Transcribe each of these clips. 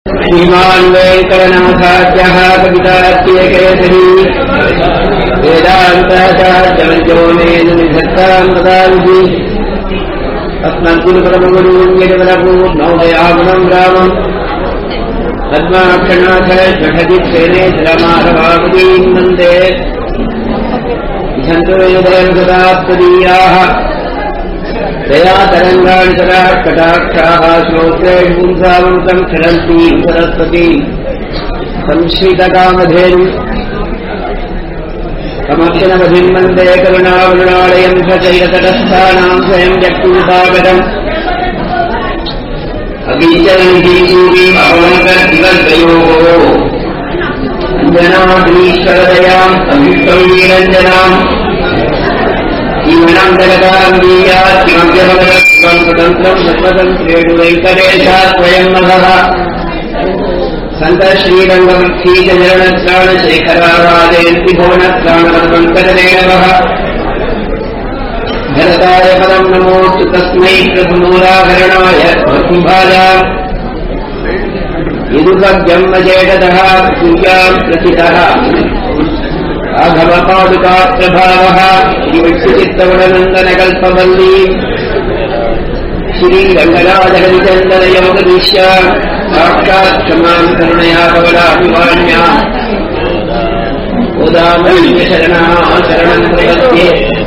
श्रीमान् वेङ्कटनाथाख्यः कवितात्येकेसरी वेदान्ताचार्यवर्यो मेन निधत्ताम् तदाविधि अस्मद्गुरुपरमगुरून् यजवरपूर्णोदयागुणम् रामम् पद्माक्षनाथ जठजित्सेने जलमाधवावतीम् वन्दे इहन्तु वेदयम् सदात्तदीयाः दया तरङ्गाणि तदा कटाक्षाः श्लोके पुंसावृतम् क्षरन्ति सरस्वती संश्रितकामधेनु समक्षणमधिम् वन्दे करुणावरुणालयम् सचैततटस्थानाम् स्वयम् जक्तूतागतम् अगीचरनिधीसूरीमवङ्कदिवद्वयोः अञ्जनाग्नीश्वरदयाम् अभीष्टम् वीरञ्जनाम् जीवनान्तरकाङ्गीयात् किमभ्यभवत् स्वतन्त्रम् सर्वतन्त्रेणु वेङ्कटेशात् स्वयम् नभः सन्तः श्रीरङ्गमक्षीचरणत्राणशेखराराजयन्ति भुवनत्राणवङ्कटरेणवः भरताय पदम् नमोऽस्तु तस्मै प्रभुमूलाभरणाय कुम्भाजा यदुपब्रह्मचेततः पूजाम् प्रथितः राघवपादुकाप्रभावः श्रीविक्षुचित्तवनन्दनकल्पवल्ली श्रीरङ्गराजहरिचन्दनयोगदृश्य साक्षात् क्षमाम् करुणया कवलाभिवाण्या उदामण्यशरणा शरणम् प्रपद्ये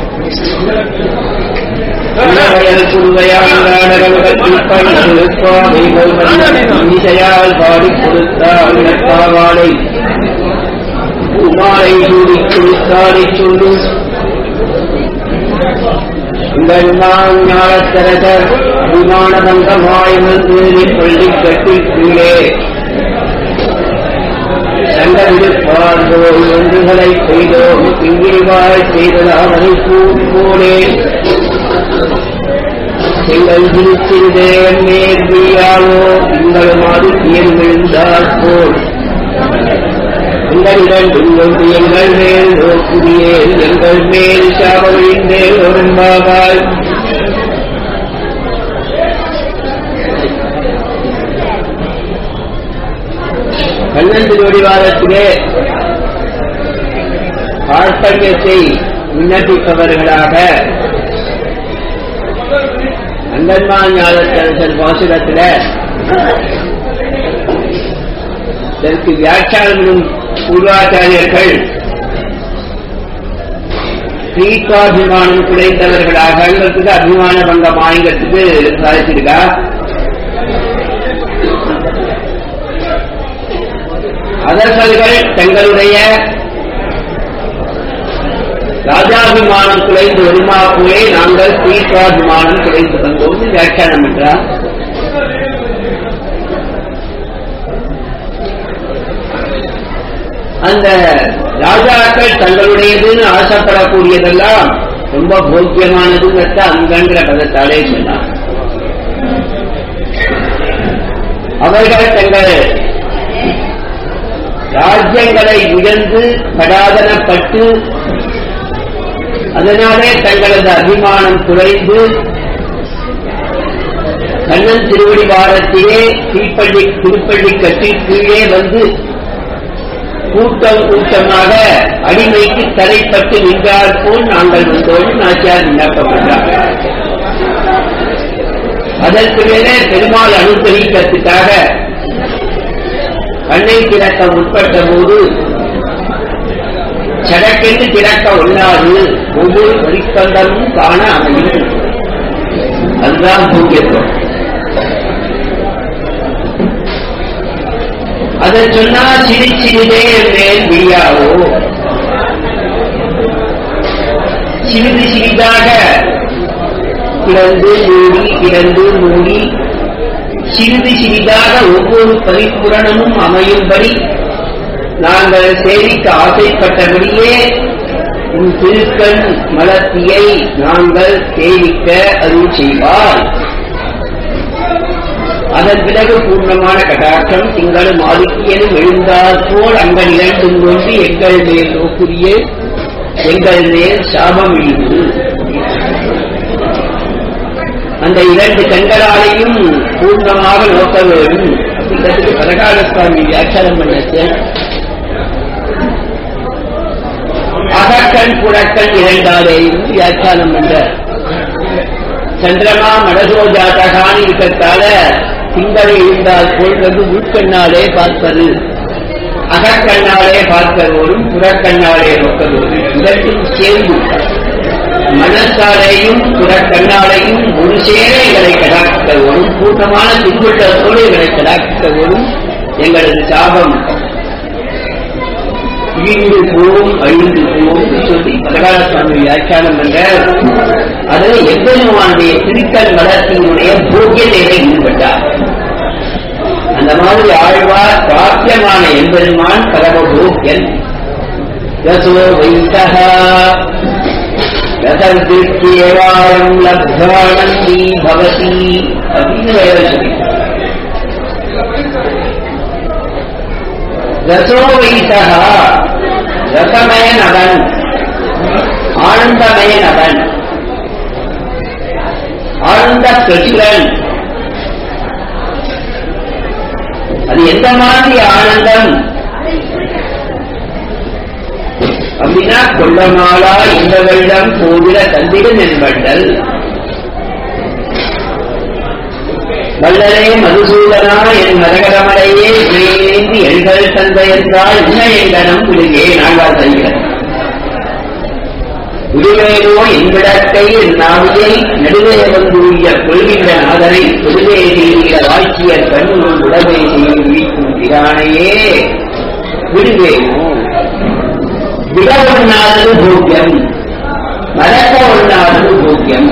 நிச்சயால் பாடி கொடுத்தால் பாவாடை உமாரை சூடி கொடுத்தாரை சொல்லு உங்கள் ஞானத்தரக அபிமான பங்கமாயமந்து பள்ளி கட்டி கீழே சண்டவிடுப்பார்ந்தோம் ஒன்றுகளை செய்தோம் பிங்கிரிவாய் செய்ததாவதை போலே எங்கள் திருச்சிறுதேவன் நேர்வியாவோ எங்களுமாறு தேர் விழுந்தால் போல் எங்களிடம் எங்கள் எங்கள் மேல் நோக்குடியேன் எங்கள் மேல் சாபவிந்தே ஒரும்பாவாய் பன்னெண்டு நொடிவாரத்திலே கார்பண்யத்தை விண்ணப்பிப்பவர்களாக அந்தன்மான் ஞானத்தரசர் பாசுரத்துல இதற்கு வியாக்கியானங்களும் பூர்வாச்சாரியர்கள் ஸ்ரீகாபிமானம் குறைந்தவர்களாக அபிமான பங்கம் ஆயுங்கத்துக்கு சாதிச்சிருக்கா அதர்சல்கள் தங்களுடைய ராஜாபிமானம் குலைந்து வருமா போலே நாங்கள் ஸ்ரீகாபிமானம் குலைந்து வந்தோம் வியாக்கியானம் என்றார் அந்த ராஜாக்கள் தங்களுடையதுன்னு ஆசைப்படக்கூடியதெல்லாம் ரொம்ப போக்கியமானதுங்கிறத அங்கன்ற பதத்தாலே சொன்னார் அவர்கள் தங்கள் ராஜ்யங்களை இழந்து படாதனப்பட்டு அதனாலே தங்களது அபிமானம் குறைந்து கண்ணன் திருவடி வாரத்திலே தீப்பள்ளி திருப்பள்ளி கட்டி கீழே வந்து கூட்டம் கூட்டமாக அடிமைக்கு தரைப்பட்டு நின்றால் போல் நாங்கள் வந்தோம் நாச்சியார் விண்ணப்பப்பட்டார் அதற்கு மேலே பெருமாள் அனுசரிக்கிறதுக்காக கண்ணை திறக்க முற்பட்ட போது சடக்கென்று திறக்க ஒண்ணாது ஒவ்வொரு வழித்தந்தமும் காண அமையும் அதுதான் முக்கியத்துவம் அதை சொன்னா சிறு சிறிதே மேல் விழியாவோ சிறிது சிறிதாக கிடந்து மூடி கிடந்து மூடி சிறிது சிறிதாக ஒவ்வொரு பரிபூரணமும் அமையும்படி நாங்கள் சேவிக்க ஆசைப்பட்டபடியே உன் திருக்கண் மலர்த்தியை நாங்கள் சேவிக்க அருள் செய்வார் அதன் பிறகு பூர்ணமான கடாட்சம் திங்களும் ஆதிக்கியனும் எழுந்தால் போல் அங்கள் இரண்டும் கொண்டு எங்கள் மேல் நோக்குரிய எங்கள் மேல் சாபம் இழிவு அந்த இரண்டு கண்களாலையும் பூர்ணமாக நோக்க வேண்டும் மந்திரத்துக்கு பரகால சுவாமி வியாக்கியானம் பண்ணச்சு அகக்கண் புறக்கண் இரண்டாலையும் வியாக்கியானம் பண்ற சந்திரமா மடசோ ஜாதகான்னு இருக்கிறதால திங்களை இருந்தால் போல்வது உள்கண்ணாலே பார்ப்பது அகக்கண்ணாலே பார்ப்பதோடும் புறக்கண்ணாலே நோக்கதோடும் இதற்கும் சேர்ந்து மனசாலையும் புறக்கண்ணாலையும் ஒரு சேர எங்களை கடாக்கிட்டவோடும் கூட்டமான திக்குள்ளத்தோடு எங்களை கடாக்கிட்டவோடும் எங்களது சாபம் இழிந்து போம் அழிந்து போம் சொல்லி பரகால சுவாமி வியாக்கியானம் என்ற அதில் எவ்வளவானுடைய திருக்கல் வளர்ச்சியினுடைய போக்கியத்தை ஈடுபட்டார் அந்த மாதிரி ஆழ்வார் பிராப்தியமான எம்பெருமான் பரம போக்கியன் ரசோ வைத்தக ரதர்திருக்கேவாயம் லப்தானந்தி பவதி அப்படின்னு வேற சொல்லி ரசோவைத்தக ரசமயன் அவன் ஆனந்தமயன் அவன் ஆனந்த பிரசுரன் அது எந்த மாதிரி ஆனந்தம் அப்படின்னா கொள்ளமாலா இந்த வருடம் கோவில தந்திடும் என்பண்டல் வல்லரே மதுசூதனா என் மரகரமலையே மேலேந்தி எண்கள் தந்தையற்றால் இன்ன எங்கனம் விடுகே நாங்கள் தருகிறேன் உருவேனோ என்பிடத்தை என் நாவியை நடுவே வந்துள்ள கொள்கின்ற நாதனை பொதுவே செய்கிற வாழ்க்கைய கண்ணுள் உடமை செய்து வீக்கும் பிரானையே விடுவேனோ விட ஒண்ணாதது போக்கியம் மறக்க ஒண்ணாதது போக்கியம்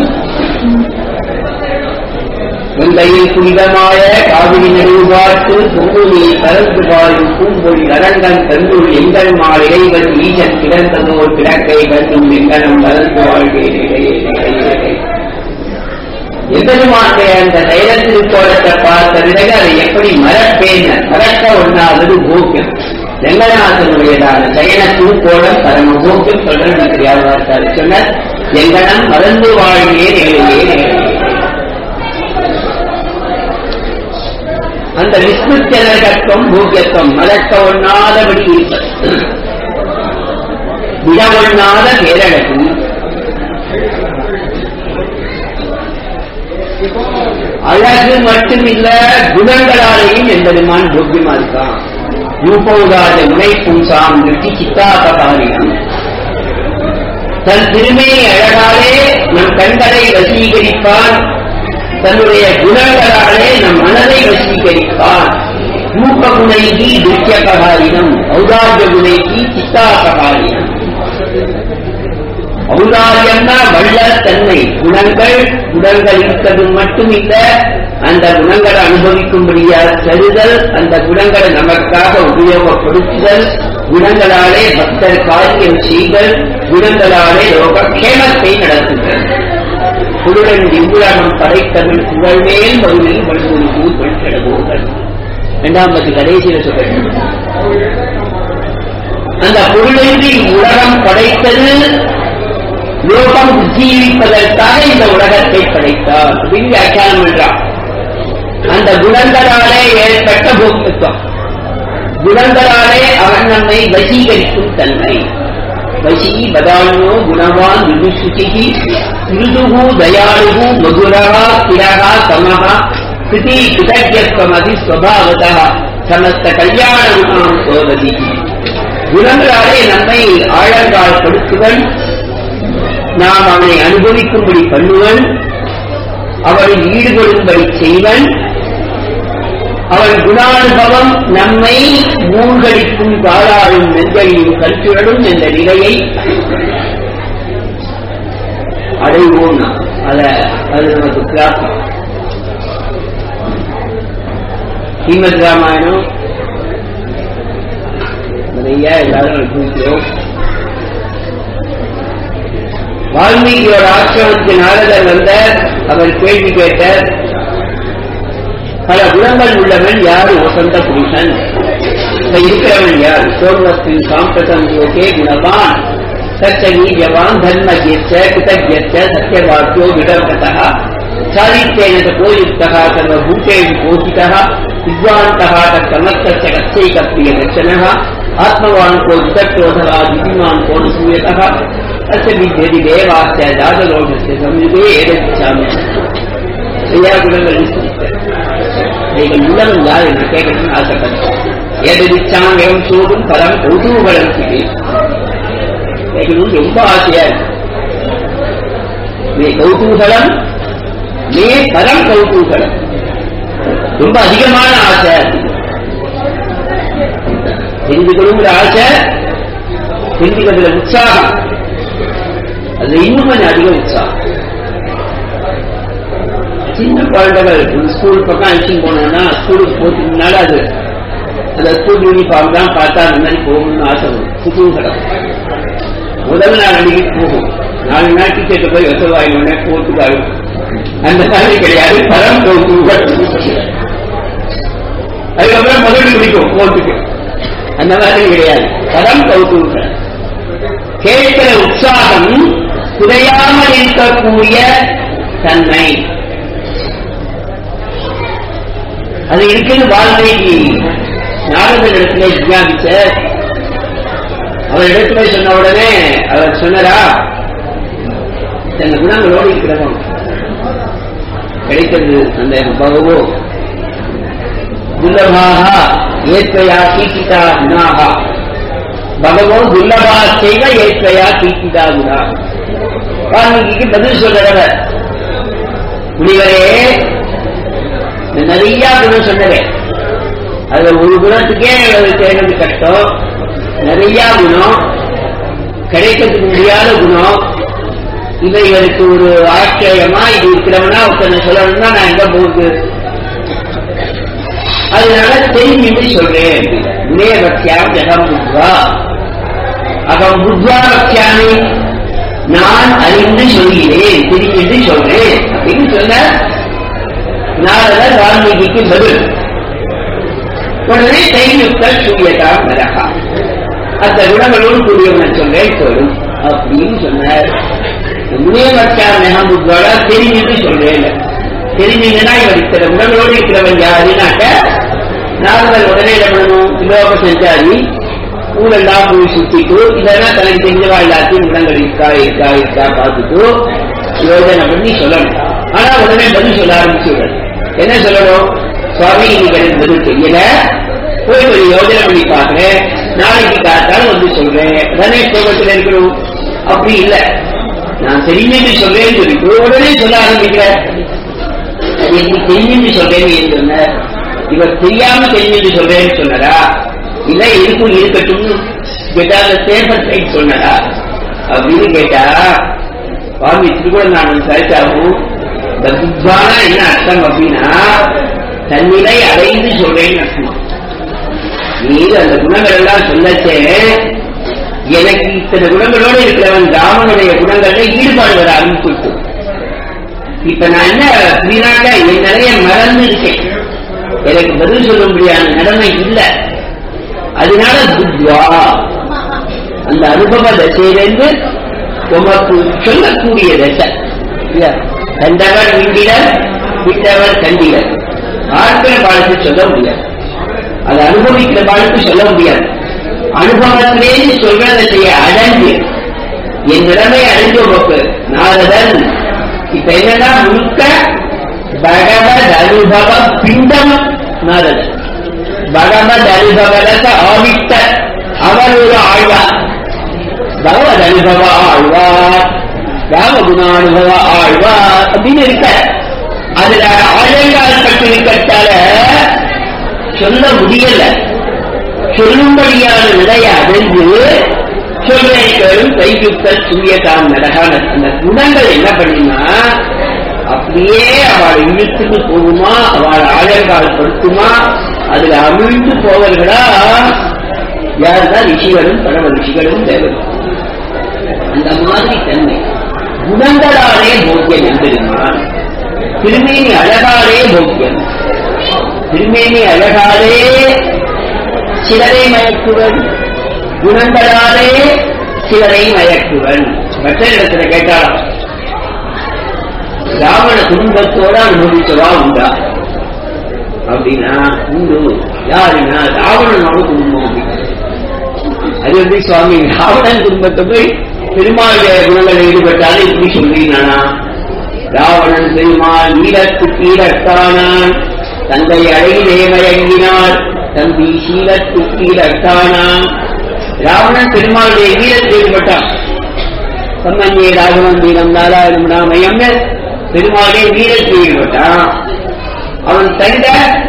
முந்தையில் புனிதமாய காவிரி நடுவாட்டு பொங்குனி பரந்து பாயும் பூம்பொழி நரங்கன் தந்துள் எங்கள் மால் இறைவன் ஈசன் கிடந்ததோர் கிடக்கை கண்டும் எங்கனம் பரந்து வாழ்க்கையிடையே எம்பெருமானுடைய அந்த தைரத்திருக்கோலத்தை பார்த்த பிறகு அதை எப்படி மறப்பேன் மறக்க ஒண்ணாதது போக்கியம் ரெங்கநாதனுடையதான சயன திருக்கோலம் பரம போக்கியம் சொல்றேன் யார் சொன்ன எங்கனம் மறந்து வாழ்வே நிகழ்வே நிகழ்வே அந்த விஷ்ணு ஜனகத்துவம் பூக்கியத்துவம் மறக்க ஒண்ணாதபடி இருப்பது விட ஒண்ணாத பேரழகு அழகு மட்டுமில்ல குணங்களாலேயும் எம்பெருமான் போக்கியமா இருக்கான் ரூபௌதாத முனை பும்சாம் நிறுத்தி சித்தாபகாரியம் தன் திருமையை அழகாலே நம் கண்களை வசீகரிப்பான் தன்னுடைய குணங்களாலே நம் மனதை வசீகரிப்பான் ரூப குணைகி துக்கியபகாரினம் ஔதாரிய குணைகி சித்தாபகாரினம் ஔதாரியம்னா வள்ளத்தன்மை குணங்கள் குணங்கள் இருப்பது மட்டுமில்ல அந்த குணங்களை அனுபவிக்கும்படியா தருதல் அந்த குணங்களை நமக்காக உபயோகப்படுத்துதல் குணங்களாலே பக்தர் காரியம் செய்தல் குணங்களாலே லோகக்ஷேமத்தை நடத்துதல் குருடன் இவ்வுலகம் படைத்தவன் புகழ்மேல் மறுமையில் வல்குரு பெண்கிடவோர்கள் இரண்டாம் பத்தி கடைசியில் சொல்றேன் அந்த பொருளின்றி உலகம் படைத்தது லோகம் ஜீவிப்பதற்காக இந்த உலகத்தை படைத்தார் அப்படின்னு வியாக்கியானம் என்றார் அந்த குணங்களாலே ஏற்பட்ட போக்குத்துவம் குணங்களாலே அவன் நம்மை வசீகரிக்கும் தன்மை வசி பதான்யோ குணவான் விதுசுகி மிருதுகு தயாளுகு மதுரா கிரகா சமஹா ஸ்திதி கிருதஜஸ்வமதி ஸ்வபாவதா சமஸ்த கல்யாண குணம் சோததி குணங்களாலே நம்மை ஆழங்கால் படுத்துவன் நாம் அவனை அனுபவிக்கும்படி பண்ணுவன் அவனை ஈடுபடும்படி செய்வன் அவன் குணானுபவம் நம்மை மூழ்கடிக்கும் தாளாடும் நெஞ்சையும் கல்சுரடும் என்ற நிலையை அடைவோம் நாம் அத அது நமக்கு பிராப்தம் ஸ்ரீமத் ராமாயணம் நிறைய எல்லாரும் அனுபவிக்கிறோம் வால்மீகியோட ஆசிரமத்துக்கு நாரதர் வந்தார் அவர் கேள்வி கேட்டார் பல குணங்கள் உள்ளவன் யார் வசந்த புருஷன் இப்ப இருக்கிறவன் யார் சோர்வத்தின் சாம்பிரதம் யோகே குணவான் சச்ச நீஜவான் தர்மஜ்யச்ச கிருதஜ்யச்ச சத்யவாக்கியோ விடர்கதா சாதித்யேன போயுக்தா சர்வபூதேஷு போஷிதா विद्वान्तः तत्समर्थस्य कस्यैकप्रियदर्शनः आत्मवान् को वितक्रोधः विधिमान् को न सूयतः तस्य विद्यति देवास्य जातदोषस्य संयुगे एतच्छामि ஐயா குணங்கள் நீங்கள் உள்ளவன் யார் என்று கேட்கணும்னு ஆசைப்படுறேன் ஏதடிச்சாங்கம் சூடும் பரம் கௌதூகலம் கேட்கணும்னு ரொம்ப ஆசையா இருக்கு மே கௌதூகலம் மே பரம் கௌதூகலம் ரொம்ப அதிகமான ஆசை தெரிஞ்சுக்கணுங்கிற ஆசை தெரிஞ்சுக்கிறதுல உற்சாகம் அது இன்னும் கொஞ்சம் அதிக உற்சாகம் சின்ன குழந்தைகள் ஸ்கூல் பக்கம் அழைச்சிட்டு போனோம்னா ஸ்கூலுக்கு போறதுக்கு முன்னால அது அந்த ஸ்கூல் யூனிஃபார்ம் தான் பார்த்தா அந்த மாதிரி போகணும்னு ஆசை வரும் குதூகலம் முதல் நாள் அன்னைக்கு போகும் நாலு நாள் டீச்சர்ட்ட போய் வசதி வாங்கினோடனே போட்டுக்கு அழுகும் அந்த மாதிரி கிடையாது பரம் கௌதூகல் அதுக்கப்புறம் முதல் பிடிக்கும் போட்டுக்கு அந்த மாதிரி கிடையாது பரம் கௌதூகல் கேட்கிற உற்சாகம் குறையாமல் இருக்கக்கூடிய தன்மை அது இருக்குன்னு வால்மீகி நாரதன் இடத்துல ஜிஜாபிச்ச அவர் இடத்துல சொன்ன உடனே அவர் சொன்னரா தன் குணங்களோடு இருக்கிறவன் கிடைக்கிறது அந்த பகவோ துர்லபாக ஏற்றையா கீர்த்திதா குணாக பகவோ துர்லபா செய்வ ஏற்றையா கீர்த்திதா குணா வால்மீகிக்கு பதில் சொல்றவர் முனிவரே நிறைய குணம் சொன்னேன் அதுல ஒரு குணத்துக்கே தேடுறது கஷ்டம் நிறைய குணம் கிடைக்கிறதுக்கு முடியாத குணம் இவைகளுக்கு ஒரு ஆச்சரியமா இது இருக்கிறவனா ஒருத்தனை சொல்லணும்னா நான் எங்க போகுது அதனால தெரிஞ்சு சொல்றேன் முனே பக்தியாம் ஜகம் புத்வா அகம் புத்வா பக்தியாமி நான் அறிந்து சொல்கிறேன் தெரிஞ்சு சொல்றேன் அப்படின்னு சொன்ன நாரதர் வால்மீகிக்கு பதில் உடனே தையுக்கள் சூரியதாம் நரகா அந்த குணங்களோடு கூடியவன் சொல்றேன் சொல்லும் அப்படின்னு சொன்னார் முனியவர்ச்சார் நெகமுத்வாடா தெரிஞ்சுட்டு சொல்றேன் தெரிஞ்சீங்கன்னா இவர் இத்தனை குணங்களோடு இருக்கிறவன் யாருனாக்க நாரதர் உடனே என்ன பண்ணணும் லோக சஞ்சாரி ஊரெல்லாம் போய் சுத்திட்டு இதெல்லாம் தனக்கு தெரிஞ்சவா எல்லாத்தையும் குணங்கள் இருக்கா இருக்கா இருக்கா பார்த்துட்டு யோஜனை பண்ணி சொல்லணும் ஆனா உடனே பதில் சொல்ல ஆரம்பிச்சுடுறது என்ன சொல்லணும் சுவாமி இன்னைக்கு எனக்கு பதில் தெரியல போய் ஒரு யோஜனை பண்ணி பாக்குறேன் நாளைக்கு காத்தாலும் வந்து சொல்றேன் உடனே கோபத்தில் இருக்கணும் அப்படி இல்ல நான் தெரிஞ்சுட்டு சொல்றேன்னு சொல்லிட்டு உடனே சொல்ல ஆரம்பிக்கிறேன் எனக்கு தெரிஞ்சுட்டு சொல்றேன்னு ஏன் சொன்ன இவர் தெரியாம தெரிஞ்சுட்டு சொல்றேன்னு சொன்னடா இல்ல இருக்கும் இருக்கட்டும்னு கேட்டா அந்த சேஃபர் சைட் சொன்னடா அப்படின்னு கேட்டா சுவாமி திருக்குறள் சரிச்சாகும் இந்த புத்தான என்ன அர்த்தம் அப்படின்னா தன்னிலை அடைந்து சொல்றேன்னு அர்த்தம் நீ அந்த குணங்கள் எல்லாம் சொல்லச்சே எனக்கு இத்தனை குணங்களோடு இருக்கிறவன் ராமனுடைய குணங்கள்ல ஈடுபாடு வர ஆரம்பிச்சுட்டு இப்ப நான் என்ன வீணாக என் நிலைய மறந்து இருக்கேன் எனக்கு பதில் சொல்ல முடியாத நிலைமை இல்லை அதனால புத்வா அந்த அனுபவ தசையிலிருந்து உமக்கு சொல்லக்கூடிய தசை கண்டவர் விண்டிலர் விட்டவர் கண்டிலர் ஆட்கிற பாடத்தை சொல்ல முடியாது அதை அனுபவிக்கிற பாடத்தை சொல்ல முடியாது அனுபவத்திலேருந்து சொல்றதை செய்ய அடைஞ்சு என் நிலைமை அடைஞ்ச உமக்கு நாரதன் இப்ப என்னன்னா முழுக்க பகவத் அனுபவ பிண்டம் நாரதன் பகவத் அனுபவரச ஆவித்த அவர் ஒரு ஆழ்வார் பகவத் அனுபவ ஆழ்வார் ராமகுணானுபவ ஆழ்வார் அப்படின்னு இருக்க அதுல ஆழங்கால் பட்டு இருக்கிறதால சொல்ல முடியல சொல்லும்படியான நிலையை அடைந்து சொல்லேக்களும் கையுக்கள் சூரியகாம் நடகான அந்த குணங்கள் என்ன பண்ணினா அப்படியே அவள் இழுத்துட்டு போகுமா அவள் ஆழங்கால் படுத்துமா அதுல அமிழ்ந்து போவர்களா யாருதான் ரிஷிகளும் பரவ ரிஷிகளும் தேவரும் அந்த மாதிரி தன்மை குணங்களாலே போக்கியம் என்பதுமான் திருமேனி அழகாலே போக்கியம் திருமேனி அழகாலே சிலரை மயக்குவன் குணங்களாலே சிலரை மயக்குவன் மற்ற இடத்துல கேட்டாலும் ராவண குடும்பத்தோட அனுபவிச்சவா உண்டா அப்படின்னா உண்டு யாருன்னா ராவணனோட குடும்பம் அப்படின்னு அது எப்படி சுவாமி ராவணன் குடும்பத்தை போய் பெருமாளுடைய குணங்களில் ஈடுபட்டாலும் இப்படி சொல்றீங்கன்னா ராவணன் பெருமாள் நீலத்து கீழட்டானான் தந்தை அழகிலே மயங்கினார் தம்பி சீலத்து கீழட்டானான் ராவணன் பெருமாளுடைய வீரத்தில் ஈடுபட்டான் சம்மஞ்சே ராகவன் வீரம் நாலாயிரம் ராமயம் பெருமாளே வீரத்தில் ஈடுபட்டான் அவன் தந்த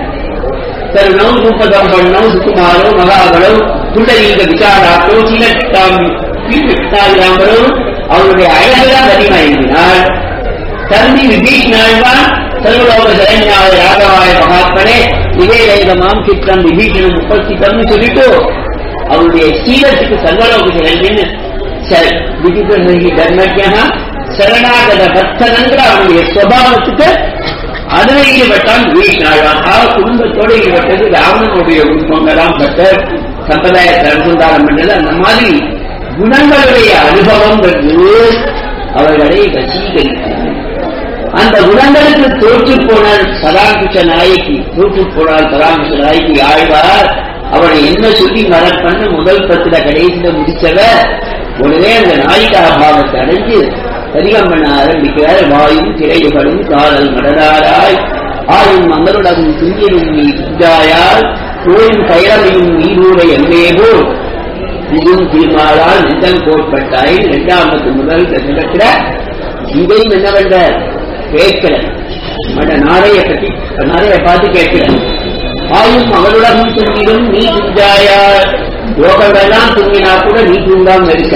தருணம் ரூபதம் பண்ணம் சுகுமாரோ மகாபலோ புண்டரீக விசாராட்டோ சீலட்டாம் கீழ்விட்டாயிராம்பலோ அவருடைய அழகுதான் அதிகமாயிருந்தார் தம்பி விபீஷணாழ்வான் சர்வலோக சரண்யாய ராகவாய மகாத்மனே இதே லைகமாம் சித்திரம் விபீஷணம் உபஸ்திதம்னு சொல்லிட்டு அவருடைய சீலத்துக்கு சர்வலோக சரண்யன்னு சரி விதிபி தர்மஜா சரணாகத பக்தனங்கிற அவருடைய சுவாவத்துக்கு அதுல ஈடுபட்டான் வீஷ்ணாழ்வான் ஆக குடும்பத்தோடு ஈடுபட்டது ராவணனுடைய குடும்பங்களாம் பட்டர் சம்பிரதாயத்தை அனுசந்தாரம் பண்ணது அந்த மாதிரி குணங்களுடைய அனுபவங்கிறது அவர்களை வசீகரிக்கிறது அந்த குணங்களுக்கு தோற்று போனார் சதாங்குஷ நாயகி தோற்று போனார் சதாங்குஷ நாயகி ஆழ்வார் அவனை என்ன சொல்லி மரப்பண்ணு முதல் பத்துல கடைசியில முடிச்சவ உடனே அந்த நாயிகா பாவத்தை அடைஞ்சு அதிகம் பண்ண ஆரம்பிக்கிறார் வாயும் திரையுகளும் காதல் மடராராய் ஆயும் மங்களுடகும் துங்கியும் நீ துஞ்சாயால் கோயும் கைரமையும் நீரூரை எல்லேபோல் இதுவும் திருமாலால் நெஞ்சம் கோட்பட்டாய் இரண்டாமத்து முதல் நிலக்கிற இதையும் என்ன பண்ற கேட்கல மட நாரைய பற்றி நாரைய பார்த்து கேட்கல ஆயும் அவளுடன் துங்கிடும் நீ துஞ்சாயார் யோகமெல்லாம் துங்கினா கூட நீ தூங்காம இருக்க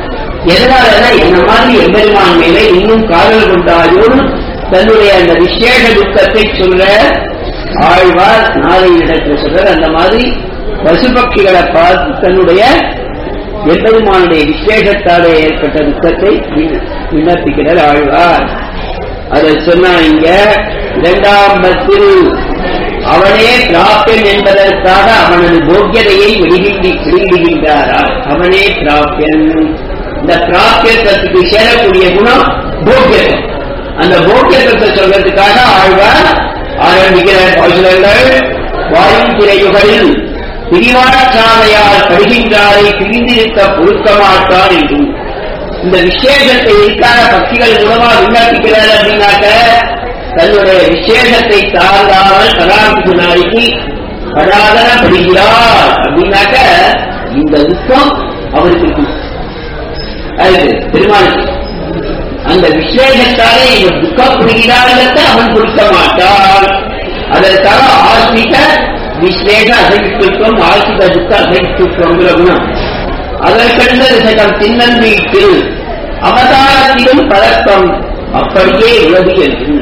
எதனால என்ன மாதிரி எம்பெருமான் மேலே இன்னும் காதல் கொண்டாயோன்னு தன்னுடைய அந்த விசேஷ துக்கத்தை சொல்ற ஆழ்வார் நாளை இடத்துல சொல்ற அந்த மாதிரி பசுபக்ஷிகளை பார்த்து தன்னுடைய எம்பெருமானுடைய விசேஷத்தாலே ஏற்பட்ட துக்கத்தை விண்ணப்பிக்கிறார் ஆழ்வார் அதை சொன்னா இங்க இரண்டாம் பத்தில் அவனே பிராப்பியன் என்பதற்காக அவனது போக்கியதையை வெளியிடி வெளியிடுகின்றாராம் அவனே பிராப்பியன் இந்த பிராப்பியத்துக்கு சேரக்கூடிய குணம் போக்கியத்துவம் அந்த போக்கியத்துவத்தை சொல்றதுக்காக ஆழ்வார் ஆரம்பிக்கிற பாசுரங்கள் வாயும் திரையுகளில் பிரிவாச்சாலையால் படுகின்றாரை பிரிந்திருக்க பொறுக்க மாட்டார் என்றும் இந்த விசேஷத்தை இருக்காத பக்திகள் மூலமா விண்ணப்பிக்கிறார் அப்படின்னாக்க தன்னுடைய விசேஷத்தை தாழ்ந்தாமல் பராமரிப்பு நாளைக்கு படாதனப்படுகிறார் அப்படின்னாக்க இந்த துக்கம் அவருக்கு இருக்கும் அது பெருமாளுக்கு அந்த விசேஷத்தாலே இவர் துக்கப்படுகிறார்கிறத அவன் கொடுக்க மாட்டான் அதற்காக ஆத்மிக விசேஷ அசகித்துவம் ஆசிக துக்க அசகித்துவங்கிற குணம் அதற்கடுத்த விஷயம் தின்னன்மீட்டில் அவதாரத்திலும் பழக்கம் அப்படியே உள்ளது என்று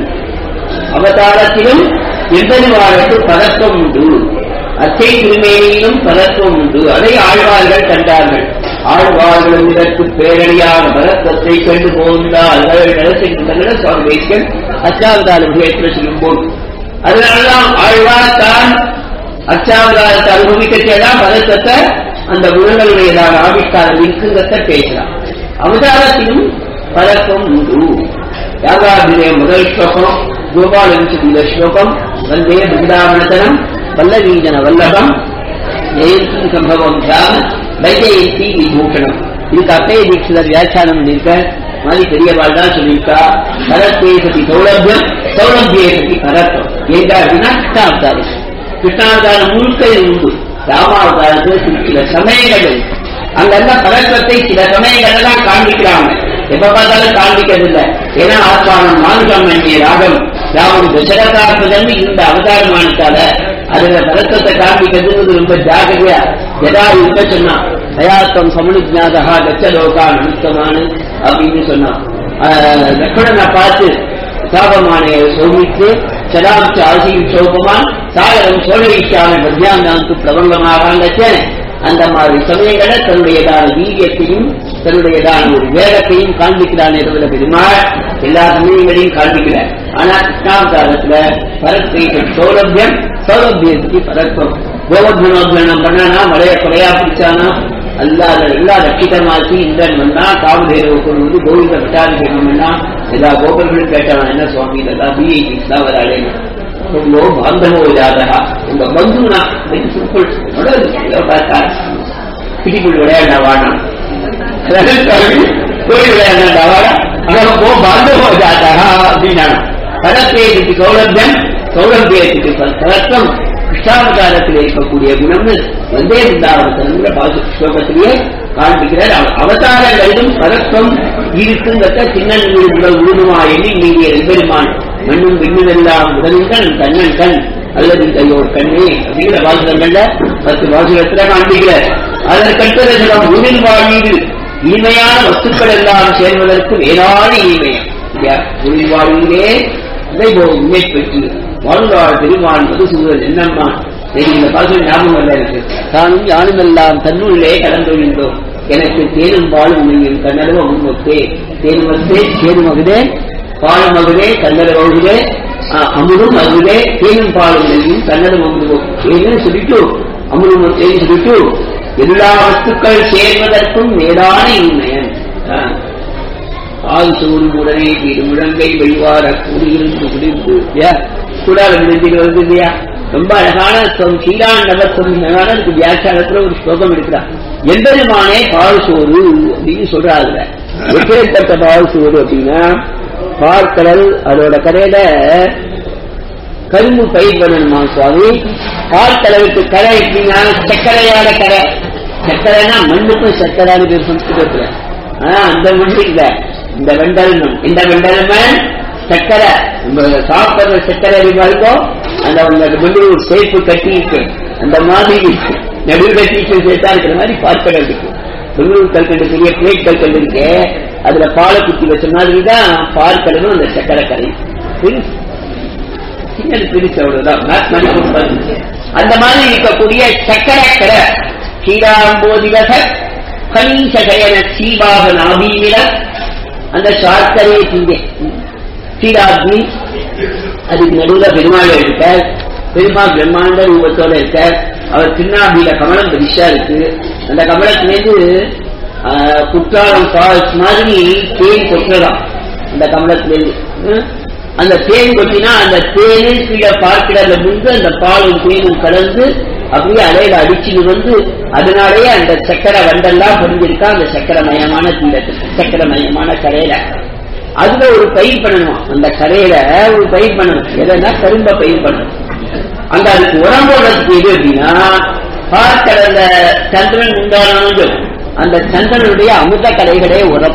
அவதாரத்திலும் எம்பெருமானுக்கு பதக்கம் உண்டு அச்சை திருமேனியிலும் பதக்கம் உண்டு அதை ஆழ்வார்கள் கண்டார்கள் ஆழ்வார்களும் இதற்கு பேரடியான பரத்தத்தை கண்டு போந்தார்கள் நடத்துகின்றன சுவாமி வைக்கன் அச்சாவதார விஷயத்தில் சொல்லும்போது அதனால்தான் ஆழ்வார் தான் அச்சாவதாரத்தை அனுபவிக்கத்தான் பதத்தத்தை அந்த குணங்களுடையதான ஆவிஷ்காரம் இருக்குங்கிறத பேசலாம் அவதாரத்திலும் பழக்கம் உண்டு யாகாபிரிய முதல் ஸ்லோகம் கோபாலவிசுந்த ஸ்லோகம் வந்தே பிருந்தாவனத்தனம் வல்லவீஜன வல்லபம் ஜெயந்தி சம்பவம் தாம வைஜெயந்தி விபூஷணம் இதுக்கு அப்பைய தீட்சிதர் வியாக்கியானம் பண்ணியிருக்க மாதிரி பெரியவாள் தான் சொல்லியிருக்கா பரத்வேசதி சௌலபியம் சௌலபியேசதி பரத்வம் எங்க அப்படின்னா கிருஷ்ணாவதாரம் கிருஷ்ணாவதாரம் முழுக்க இது உண்டு ராமாவதாரத்தில் சில சில சமயங்கள் இருக்கு அங்கெல்லாம் பரத்வத்தை சில சமயங்கள்ல தான் காண்பிக்கிறாங்க எப்ப பார்த்தாலும் காண்பிக்கிறது இல்லை ஏன்னா ஆத்மானம் மானுகமன்ய ராகம் ராமன் தசரதாத்மதன் இந்த அவதாரமானத்தால அதுல பரத்வத்தை காண்பிக்கிறதுங்கிறது ரொம்ப ஜாகிரதையா எதா இருக்க சொன்னான் தயாத்வம் சமுனிஜாதகா கச்சலோகான் அனுத்தமானு அப்படின்னு சொன்னான் லக்ஷ்மணனை பார்த்து சாபமானே சோமித்து சதாம்ச ஆசியும் சோபமான் சாகரம் சோழவிச்சாமி மத்தியாந்தாந்து பிரபலமாக அந்த மாதிரி சமயங்களை தன்னுடையதான வீரியத்தையும் தன்னுடையதான ஒரு வேகத்தையும் காண்பிக்கிறானே தவிர பெருமாள் எல்லா சமயங்களையும் காண்பிக்கிறார் ஆனா கிருஷ்ணாவதாரத்துல பரத்தை சௌலபியம் சௌலபியத்துக்கு பரத்வம் கோவர்தனோத்கரணம் பண்ணானா மழைய கொலையா பிடிச்சானா அல்லாத எல்லா ரட்சிதமாக்கி இந்திரன் வந்தா காவலேரோ கொண்டு வந்து கோவிந்த பட்டாபிஷேகம் பண்ணா எல்லா கோபர்களும் கேட்டவன் என்ன சுவாமி இதெல்லாம் பிஐடி தான் வராளே ரொம்ப பாந்தமோ ஜாதகா உங்க பந்துனா சிம்பிள் பிடிக்குள் விளையாட வாடம் கோயில் விளையாட வாடம் அங்க போ பாந்தமோ ஜாதகா அப்படின்னா பரப்பேதிக்கு சௌலபியம் சௌலபியத்துக்கு பரத்தம் கிருஷ்ணாவதாரத்தில் இருக்கக்கூடிய குணம்னு வந்தே இருந்தாவதங்கிற பாசு ஸ்லோகத்திலேயே காண்பிக்கிறார் அவ- அவதாரங்களிலும் பரத்வம் இருக்குங்கிறத சின்ன உடல் உருணுமா எண்ணி நீங்க எம்பெருமான் மண்ணும் விண்ணுமெல்லாம் உடனுங்கள் கண்ணன் கண் அல்லது கையோர் கண்ணே அப்படிங்கிற வாசகங்கள்ல பத்து வாசகத்துல காண்பிக்கிறார் அதற்கடுத்தது சிலம் உயிர் வாழ்வீடு இனிமையான வஸ்துக்கள் எல்லாம் சேர்வதற்கு வேறான இனிமையம் இல்லையா? உயிர் வாழ்விலே இதை உண்மை பெற்று வாழ்வாழ் திருமான் மதுசூதன் என்னம்மா சரி இந்த பாசம் ஞாபகம் வரல எனக்கு தானும் யானும் எல்லாம் தன்னுள்ளே கடந்தொழிந்தோம் எனக்கு தேனும் பாலும் உண்மையும் கண்ணளவு அமுதே தேனும் வந்தே தேனும் மகுதே பாலும் மகுதே கண்ணளவு அமுதே அமுதும் மகுதே தேனும் பாலும் உண்மையும் கண்ணளவு அமுதுவோம் ஏன்னு சொல்லிட்டு அமுதும் தேன்னு சொல்லிட்டு எல்லா வஸ்துக்கள் சேர்வதற்கும் மேலான இன்மையன் ஆள் சூழ் உடனே தீடு முழங்கை வெய்வார கூடியிருந்து குடிந்து கூடாத விருந்திகள் வருது இல்லையா ரொம்ப அழகான சொல் ஸ்ரீராண்டவ சொன்னான அதுக்கு வியாக்கியானத்துல ஒரு ஸ்லோகம் எடுக்கிறார் எம்பெருமானே பால் சோறு அப்படின்னு சொல்றாங்க எப்பேற்பட்ட பால் சோறு அப்படின்னா பார்க்கடல் அதோட கரையில கரும்பு பயிர் பண்ணணுமா சுவாமி பால் கலவுக்கு கரை எப்படின்னா சர்க்கரையான கரை சர்க்கரைனா மண்ணுக்கும் சர்க்கரைன்னு பேர் சம்ஸ்கிருதத்துல ஆனா அந்த மண்ணு இல்ல இந்த வெண்டல்னம் இந்த வெண்டல்மன் சர்க்கரை நம்ம சாப்பிடுற சர்க்கரை அறிவாருக்கோ அந்த அந்த மண்ணு ஒரு சேப்பு கட்டி இருக்கு அந்த மாதிரி நடுவில் டீச்சர் சேர்த்தா இருக்கிற மாதிரி பார்க்கடல் இருக்கு பெங்களூர் கல்கண்டு பெரிய பிளேட் கல்கண்டு இருக்கு அதுல பாலை குத்தி வச்ச மாதிரி தான் பார்க்கடலும் அந்த சர்க்கரை கரை பெருசு சின்னது பிரிச்சு அவ்வளவுதான் மேத்மெட்டிக்ஸ் பாருங்க. அந்த மாதிரி இருக்கக்கூடிய சக்கரக்கரை ஸ்ரீராம்போதிவக கணீசகயன சீவாக நாபீவில அந்த சாக்கரையை திங்க ஸ்ரீராப்தி அதுக்கு நடுவுல பெருமாள் இருக்க பெருமாள் பிரம்மாண்ட ரூபத்தோட இருக்க அவர் திருநாபியில கமலம் பெருசா இருக்கு அந்த கமலத்திலேருந்து ஆஹ், குற்றாலம் ஃபால்ஸ் மாதிரி தேன் கொட்டுறதாம் அந்த கமலத்திலேருந்து ம்? அந்த தேன் கொட்டினா அந்த தேனு கீழே பார்க்கிறதுல முன்பு அந்த பாலும் தேனும் கலந்து அப்படியே அலையில அடிச்சுட்டு வந்து அதனாலேயே அந்த சக்கரை வண்டெல்லாம் பொறிஞ்சிருக்கா அந்த சக்கரமயமான தீரத்துக்கு சக்கரமயமான கரையில அதுல ஒரு பயிர் பண்ணணும் அந்த கரையில ஒரு பயிர் பண்ணணும் எதனா கரும்ப பயிர் பண்ணணும் அங்க அதுக்கு உரம் போடுறதுக்கு எது அப்படின்னா பார்க்கடல சந்திரன் உண்டானாலும் அந்த சந்திரனுடைய அமுத கலைகளே உரம்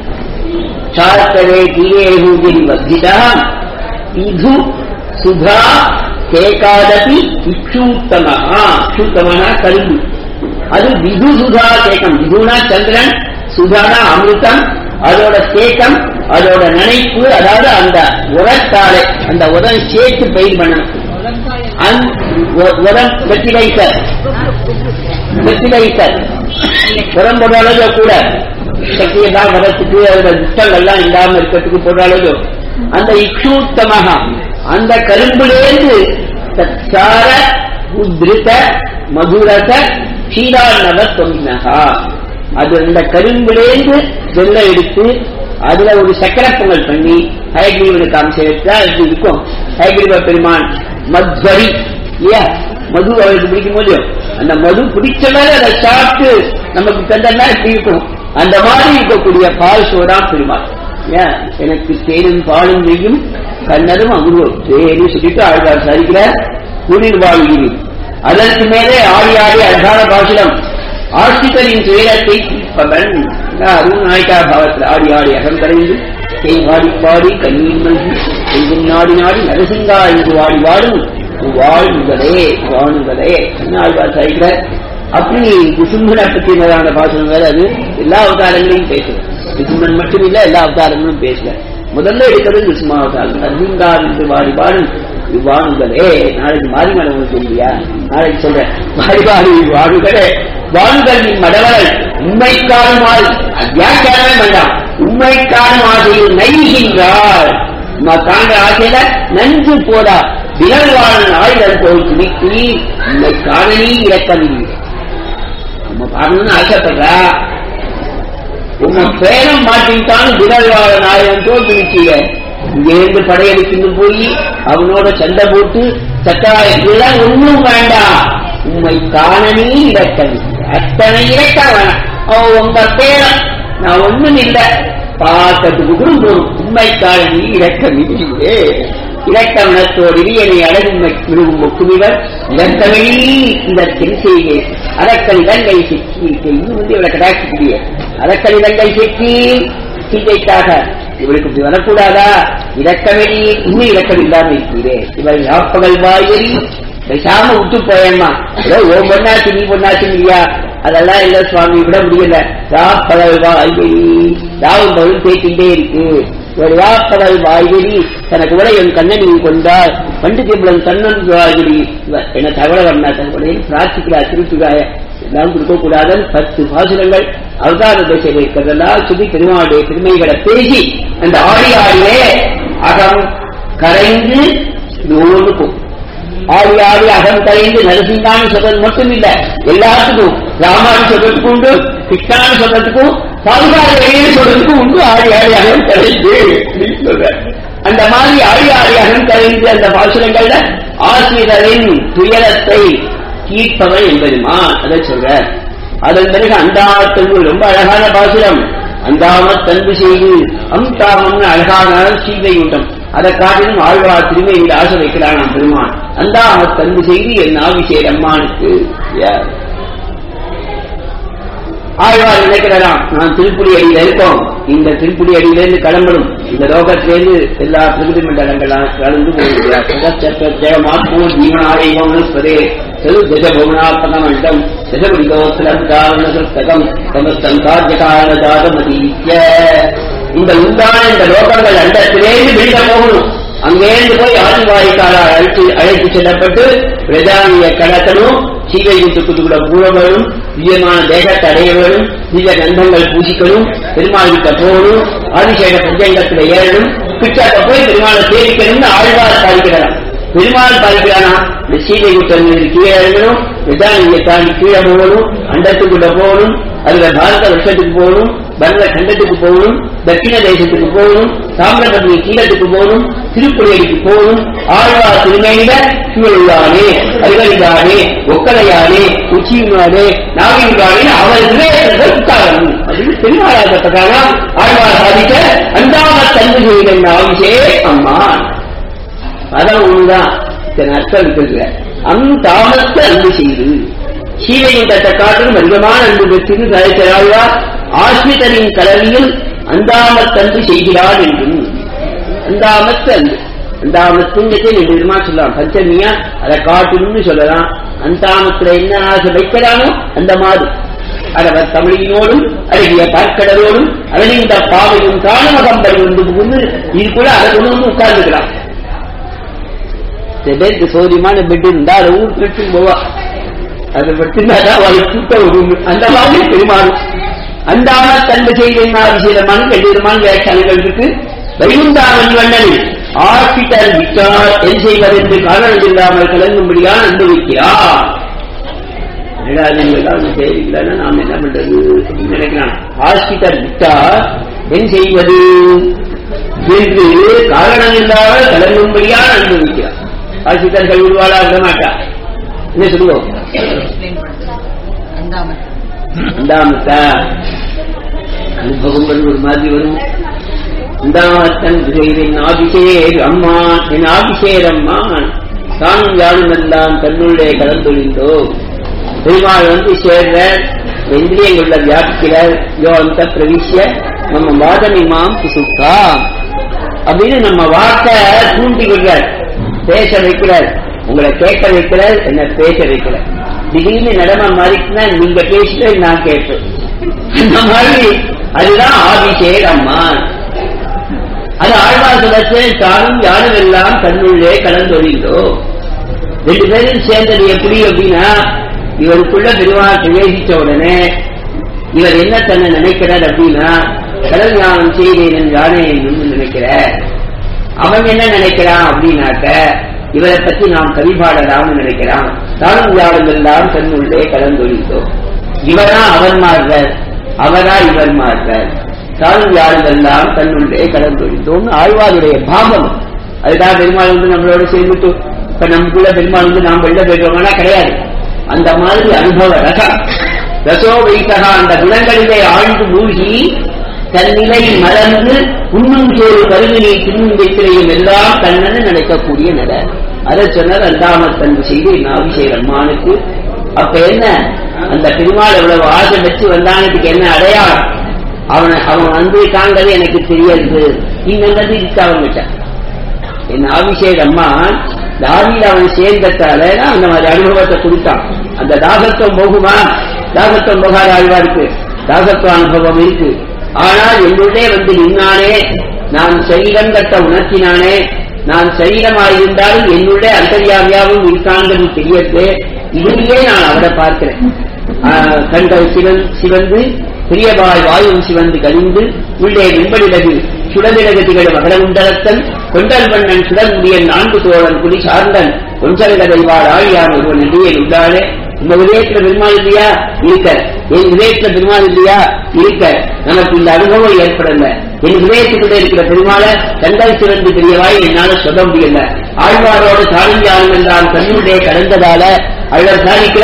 சாத்தரே தீரேகூதிரி வர்ஜிதா விது சுதா கேகாதபி இக்ஷூத்தமஹா இக்ஷூத்தமனா கரும்பு அது விது சுதா கேக்கம் விதுனா சந்திரன் சுதானா அமிர்தம் அதோட சேக்கம் அதோட நினைப்பு அதாவது அந்த உரத்தாலே அந்த உரம் சேர்த்து பயிர் பண்ணணும் அந்த உ- உரம் வெட்டிலைசர் வெட்டிலைசர் உரம் போடுற அளவு கூட சக்தியெல்லாம் வரத்துக்கு அதோட துஷ்டங்கள்லாம் இல்லாம இருக்கிறதுக்கு போடுற அளவு அந்த இக்ஷூத்தமாக அந்த கரும்புலேருந்து தச்சார உத்ருத மதுரத க்ஷீராநவ தொன்னகா அது அந்த கரும்புலேருந்து வெள்ளம் எடுத்து அதுல ஒரு சக்கரை பொங்கல் பண்ணி ஹயக்ரீவனுக்கு அம்சம் அது இருக்கும் ஹயக்ரீவ பெருமான் மத்வரி இல்லையா மது அவருக்கு பிடிக்கும் போது அந்த மது பிடிச்ச மேல அதை சாப்பிட்டு நமக்கு தந்தனா எப்படி இருக்கும் அந்த மாதிரி இருக்கக்கூடிய பால் சோடா பெருமாள் ஏன் எனக்கு தேனும் பாலும் நெய்யும் கண்ணரும் அங்குருவம் தேனு சொல்லிட்டு ஆழ்வார் சாதிக்கிறார் குளிர் வாழ்கிறேன் அதற்கு மேலே ஆடி ஆடி அழகான பாசுரம் ஆஸ்திகரின் துயரத்தை தீர்ப்பவன் அருண் நாயக்கா பாவத்தில் ஆடி ஆடி அகம் கரைந்து கை வாடி பாடி கண்ணீர் மல்கி எங்கும் நாடி நாடி நரசிங்கா என்று வாடி வாடும் வாழ்வுகளே வாணுகளே என்ன ஆழ்வார் சாய்க்கிறார் அப்படி குசும்பனை பற்றினதான பாசனம் வேற அது எல்லா அவதாரங்களையும் பேசுறேன் குசும்பன் மட்டும் இல்ல எல்லா அவதாரங்களும் பேசல முதல்ல எடுக்கிறது குசுமா அவதாரம் நரசிங்கா என்று வாடி பாடும் வாணுகளே நாளைக்கு மாரிமலை உங்களுக்கு இல்லையா நாளைக்கு சொல்றேன் மாரிபாடி வாணுகளே வாணுகள் நீ மடவர்கள் உண்மைக்காரும் ஆள் வியாக்கியானமே வேண்டாம் உண்மைக்காரும் ஆசையில் நைகின்றார் நம்ம தாங்க ஆசையில நஞ்சு போடா விரல்வாழன் ஆயுதம் போல் துணிக்கி உண்மை காணனி இறக்கணி நம்ம பாடணும்னு ஆசைப்படுறா உங்க பேரம் மாட்டிட்டாலும் விரல்வாழன் ஆயுதம் போல் துணிக்கீங்க இங்கேருந்து படையெடுத்துன்னு போய் அவனோட சண்டை போட்டு சட்டாய இதெல்லாம் ஒண்ணும் வேண்டாம் உண்மை காணனே இலக்கம் அத்தனை இலக்கம் வேணாம் அவன் உங்க பேரன் நான் ஒண்ணும் இல்லை பார்த்ததுக்கு கூட போதும் உண்மை காணனி இலக்கம் இல்லையே இலக்கணத்தோடு என்னை அழகுமை விழுவும் ஒக்குமிவர் இலக்கவெளி இந்த தென்செய்கை அரக்கல் இலங்கை சிக்கி இன்னும் வந்து இவளை கடாட்சிக்கூடிய அரக்கல் இலங்கை சிக்கி சீதைக்காக இவளுக்கு இப்படி வரக்கூடாதா இலக்கவெளி இன்னும் இலக்கம் இல்லாம இருக்கிறேன் இவள் யாப்பகல் வாயறி பேசாம விட்டு போயம்மா ஏதோ ஓ பொண்ணாச்சு நீ பொண்ணாச்சு இல்லையா அதெல்லாம் இல்ல சுவாமி விட முடியல யாப்பகல் வாயறி ராவும் பகலும் பேசிட்டே இருக்கு ஒரு யாப்பகல் வாய்வெளி தனக்கு விட என் கண்ணனை கொண்டார் பண்டு தீபுடன் கண்ணன் வாய்வெளி என தகவல வண்ணா தகவலை பிரார்த்திக்கிறார் திருப்பிகாய எல்லாம் கொடுக்க கூடாதன் பத்து பாசுரங்கள் அவதார திசையில் இருக்கிறதெல்லாம் சுதி பெருமாளுடைய பெருமைகளை பேசி அந்த ஆடி ஆடியே அகம் கரைந்து நூறு போகும் ஆடி ஆடி அகம் கரைந்து நரசிங்கான்னு சொல்றது மட்டும் இல்ல எல்லாத்துக்கும் ராமான்னு சொல்றதுக்கும் உண்டு கிருஷ்ணான்னு சொல்றதுக்கும் பாதுகாப்பு சொல்றதுக்கும் உண்டு ஆடி ஆடி அகம் கரைந்து அப்படின்னு சொல்ற அந்த மாதிரி ஆடி ஆடி அகம் கரைந்து அந்த பாசுரங்கள்ல ஆசிரியரின் துயரத்தை தீர்ப்பவன் என்பதுமான் அதை சொல்ற அதன் பிறகு அந்தாமத்தன்பு ரொம்ப அழகான பாசுரம் அந்தாம தன்பு செய்து அம்தாமம்னு அழகான சீதை கூட்டம் அதை காட்டிலும் ஆழ்வார் திரும்பி இந்த ஆசை வைக்கிறான் நாம் பெருமான் அந்தாம தன்பு செய்து என் ஆவிசேர் அம்மானுக்கு யார் ஆழ்வார் நினைக்கிறாராம் நான் திருப்புடி அடியில இருக்கோம் இந்த திருப்புடி அடியிலிருந்து கிளம்பணும் இந்த லோகத்திலிருந்து எல்லா பிரகிருதி மண்டலங்களாம் கலந்து போயிருக்கிறார் ஜீவனாரையோஸ்வரே செது தச பவுனாத்மக மண்டம் தசபடிதோத்திரம் காரணம் சமஸ்தம் காரியகாரண ஜாதமதீத்ய இந்த உண்டான இந்த லோகங்கள் அண்டத்திலேருந்து வெளியில போகணும் அங்கேருந்து போய் ஆதிவாய்க்கால அழைத்து அழைத்து செல்லப்பட்டு பிரஜானிய கடத்தணும் சீதை வீட்டுக்குள்ள பூரவரும் திவ்யமான தேகத்தை அடைய வேணும் திவ்ய கந்தங்கள் பூசிக்கணும் பெருமாள் கிட்ட போகணும் ஆதிசேட பஞ்சங்கத்துல ஏறணும் கிட்ட போய் பெருமாளை சேவிக்கணும்னு ஆழ்வார் சாதிக்கிறாராம் பெருமாள் பாதிக்கிறானா இந்த சீதை குட்டம் கீழே இறங்கணும் பிரஜானியை தாண்டி கீழே போகணும் அண்டத்துக்குள்ள போகணும் அதுல பாரத வருஷத்துக்கு போகணும் பரத கண்டத்துக்கு போகணும் தட்சிண தேசத்துக்கு போகணும் தாமிரபரணி கீழத்துக்கு போகணும் திருப்புறையடிக்கு போகணும் ஆழ்வார் திருமையில சூழலானே அருகலிதானே ஒக்கலையானே உச்சியுமானே நாவியுமானே அவர் இதயத்தில் உட்காரணும் அப்படின்னு பெருமாளாக்கப்பட்டாங்க ஆழ்வார் சாதிக்க அந்தாம தந்து செய்த ஆவிஷே அம்மான் அதான் ஒண்ணுதான் இத்தனை அர்த்தம் இருக்கிறது அம் தாமத்தை அன்பு செய்து சீதையின் தட்ட காட்டிலும் அதிகமான அன்பு பெற்று சாதிக்கிறாழ்வார் ஆஸ்மிதனின் கலவியில் அந்தாமத்தன்பு செய்கிறாள் என்றும் அந்தாமத்து அன்பு அந்தாமத்துங்கிறதே ரெண்டு விதமா சொல்லலாம் பஞ்சமியா அதை காட்டணும்னு சொல்லலாம் அந்தாமத்துல என்ன ஆசை வைக்கிறானோ அந்த மாதிரி அவர் தமிழினோடும் அழகிய பார்க்கடலோடும் அவனிந்த பாவையும் காணமகம்பரி வந்து புகுந்து இதுக்குள்ள அதை கொண்டு வந்து உட்கார்ந்துக்கலாம் சில பேருக்கு சௌரியமான பெட் இருந்தா அதை ஊருக்கு எடுத்துன்னு போவா அதை படுத்திருந்தாதான் அவளுக்கு தூக்கம் வரும் அந்த மாதிரி பெருமாளும் அந்த தன்பு செய்த விசேடமான கண்டிதமான வியாக்கியானங்கள் இருக்கு வைகுந்தாவன் வண்ணன் ஆர்பிட்டர் விட்டார் என் செய்வது என்று காரணம் இல்லாமல் கலங்கும்படியால் அனுபவிக்கிறார் தேவையில்லைன்னா நாம் என்ன பண்றது அப்படின்னு நினைக்கிறான் ஹாஸ்பிட்டல் விட்டா என் செய்வது என்று காரணம் இல்லாமல் கலங்கும்படியால் அனுபவிக்கிறார் ஹாஸ்பிட்டல் கழுவுவாளா இருக்க மாட்டா என்ன சொல்லுவோம் அந்தாமத்தா அனுபவங்கள் ஒரு மாதிரி வரும் அந்தாமத்தன் என் ஆபிஷேர் அம்மான் என் ஆபிஷேர் அம்மான் தானும் யாரும் எல்லாம் தன்னுள்ளே கலந்தொழிந்தோ பெருமாள் வந்து சேர்ற இந்திரியங்கள வியாபிக்கிறார் யோ அந்த பிரவிஷ்ய நம்ம வாதமிமாம் சுசுக்கா அப்படின்னு நம்ம வார்த்தை தூண்டி விடுறார் பேச வைக்கிறார் உங்களை கேட்க வைக்கிறார் என்ன பேச வைக்கிறார் திடீர்னு நிலைமை மாறிச்சுன்னா நீங்க பேசுற நான் கேட்பேன் அந்த மாதிரி அதுதான் ஆபிஷேக் அம்மா அது ஆழ்வாசலத்தை தானும் யாரும் எல்லாம் தன்னுள்ளே கலந்தொழிந்தோ ரெண்டு பேரும் சேர்ந்தது எப்படி அப்படின்னா இவருக்குள்ள பெருமாள் பிரவேசிச்ச உடனே இவர் என்ன தன்னை நினைக்கிறார் அப்படின்னா கடல் ஞானம் செய்தேன் யானே என்று நினைக்கிற அவன் என்ன நினைக்கிறான் அப்படின்னாக்க இவரை பற்றி நாம் கவி பாடலாம்னு நினைக்கிறான் தானும் யாரும் எல்லாம் தன்னுள்ளே கலந்தொழிந்தோம் இவரா அவர் மாறுவர் அவரா இவர் மாறுவர் தாழ்வு யாருதெல்லாம் தன்னுள்ளே கடந்தொழிந்தோம்னு ஆழ்வாருடைய பாவம் அதுதான் பெருமாள் வந்து நம்மளோட சேர்ந்துட்டு இப்ப நமக்குள்ள பெருமாள் வந்து நாம் வெளில போயிட்டோம்னா கிடையாது அந்த மாதிரி அனுபவ ரசம் ரசோ வைத்தகா அந்த குணங்களிலே ஆழ்ந்து மூழ்கி தன்னிலை மறந்து உண்ணும் சோறு கருவினை தின்னும் வைத்திரையும் எல்லாம் கண்ணன்னு நினைக்கக்கூடிய நட அதை சொன்னார் அந்தாமத்தன்பு செய்து நாபிஷேக அம்மானுக்கு அப்ப என்ன அந்த பெருமாள் எவ்வளவு ஆசை வச்சு வந்தானதுக்கு என்ன அடையாளம் அவன் அவன் வந்து காண்கிறது எனக்கு தெரியாது இன்னது இருக்கு அவன்கிட்ட என் அபிஷேக் அம்மா தாதியில் அவன் சேர்ந்ததால அந்த மாதிரி அனுபவத்தை கொடுத்தான் அந்த தாசத்துவம் போகுமா தாசத்துவம் போகாத ஆழ்வாருக்கு தாசத்துவ அனுபவம் இருக்கு ஆனால் என்னுள்ளே வந்து நின்னானே நான் சரீரம் கட்ட உணர்த்தினானே நான் சரீரமாயிருந்தாலும் என்னுள்ளே அந்தரியாவியாவும் இருக்கான்றது தெரியறது இதிலேயே நான் அவரை பார்க்கிறேன் ஆஹ் கண்கள் சிவன் சிவந்து பெரியபாய் வாயும் சிவந்து கனிந்து உள்ளே வெண்படிலகு சுடவிலகு திகழும் அகரகுண்டலத்தன் கொண்டல் வண்ணன் சுடர்முடியன் நான்கு தோழன் குடி சார்ந்தன் கொஞ்சல்கதைவாள் ஆழியான் ஒருவன் நெடியே உள்ளாளே உங்க விதயத்துல பெருமாள் இல்லையா இருக்க என் விதயத்துல பெருமாள் இல்லையா இருக்க நமக்கு இந்த அனுபவம் ஏற்படல என் விதயத்துக்குள்ள இருக்கிற பெருமாளை கண்டல் சிறந்து பெரியவாய் என்னால சொல்ல முடியல ஆழ்வாரோடு சாலிஞ்சாலும் என்றால் கண்ணுடைய கடந்ததால அழகர் சாதிக்கிற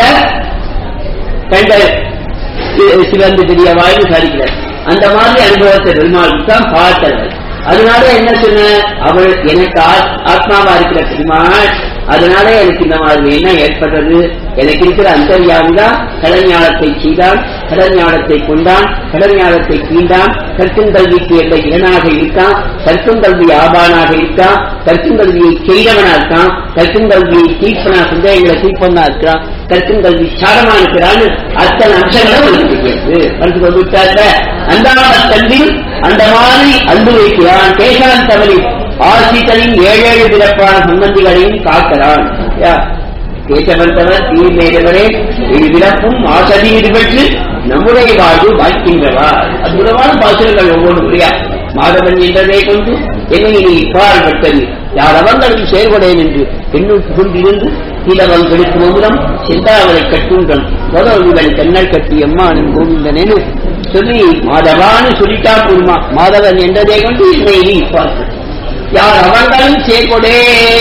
கண்டல் சி- சிவந்து பெரிய வாய்வு சாதிக்கிறார் அந்த மாதிரி அனுபவத்தை பெருமாளுக்கு தான் பார்த்தவர் அதனால என்ன சொன்ன அவள் எனக்கு ஆத்- ஆத்மாவா இருக்கிற பெருமாள் அதனால எனக்கு இந்த மாதிரி என்ன ஏற்பட்டது எனக்கு இருக்கிற அந்தர்யாமிதான் கடஞ்ஞானத்தை செய்தான் கடஞ்ஞானத்தை கொண்டான் கடஞ்ஞானத்தை கீண்டான் கற்குங்கல்விக்கு என்ற இளனாக இருக்கான் கற்குங்கல்வி ஆபானாக இருக்கான் கற்குங்கல்வியை செய்தவனா இருக்கான் கற்குங்கல்வியை தீர்ப்பனா சந்தேகங்களை தீர்ப்பனா இருக்கிறான் கற்குங்கல்வி சாரமா இருக்கிறான்னு அத்தனை அம்சங்களும் அவனுக்கு தெரியாது மனசு கொண்டு விட்டார்ல அந்த தன்பில் அந்த மாதிரி அன்பு வைக்கிறான் கேசான் தவறி ஆசித்தலின் ஏழேழு பிறப்பான சம்பந்திகளையும் காக்கிறான் யா, கேசவந்தவர் தீர்மேதவரே இது பிறப்பும் ஆசதி ஈடுபட்டு நம்முடைய வாழ்வு வாய்க்கின்றவா அற்புதமான பாசுரங்கள் ஒவ்வொரு முறையா மாதவன் என்றதை கொண்டு என்னை நீ பாழ்பட்டது யார் அவங்களும் செயல்படேன் என்று எண்ணுள் புகுந்திருந்து கீழவன் கெடுக்கும் அமுதம் செந்தாவரை கட்டுன்றன் முதல்வன் கண்ணல் கட்டி எம்மானும் கோவிந்தனேனு சொல்லி மாதவான்னு சொல்லிட்டா போதுமா மாதவன் என்றதை கொண்டு என்னை நீ பார்க்க யார் அவர்களும் செயல்படே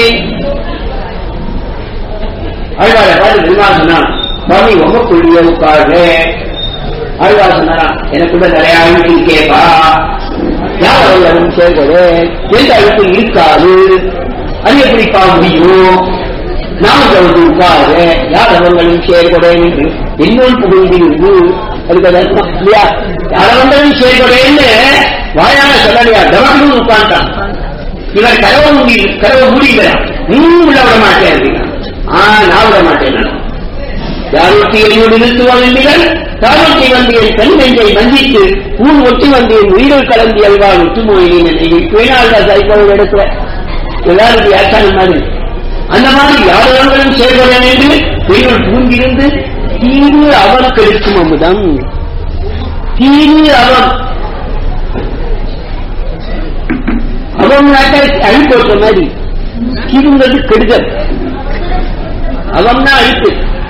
ஆழ்வார பாரு பெருமாள் சொன்னான் சுவாமி ரொம்ப கொள்ளிய உட்காரு ஆழ்வார் சொன்னாராம் எனக்குள்ள நிறைய அழுக்கு இருக்கேப்பா யார் அவர்களும் செயல்படு எந்த அழுக்கு இருக்காது அது எப்படிப்பா முடியும் நாம் வந்து உட்காரு யார் அவர்களும் செயல்படேன் என்று என்னுள் புகுந்திருந்து அதுக்கு அது அர்த்தம் இல்லையா யார் அவர்களும் செயல்படேன்னு வாயால சொல்லலையா தவறும் உட்கார்ந்தான் இவர் கதவை மூடி கதவை மூடிக்கிறான் இன்னும் உள்ள விட மாட்டேன் அப்படின்னா ஆ நான் விட மாட்டேன் நான் யாரொட்டி என்னோடு நிறுத்துவான் என்பீர்கள் தாரொட்டி வந்து என் கண் நெஞ்சை வந்தித்து ஊன் ஒட்டி வந்து என் உயிரில் கலந்தி அல்வான் ஒட்டுமொழியின் என்னை பேனாள் சைக்கோடு இடத்துல எல்லாரும் வியாக்கியானம் மாதிரி அந்த மாதிரி யாரெல்லாம் செயல்பட என்று பெண்கள் பூங்கிருந்து தீங்கு அவன் கெடுக்கும் அமுதம் தீங்கு அவன் அவன் அழுப்பு வச்ச மாதிரி தீங்குங்கிறது கெடுதல் அவன்னா அழுப்பு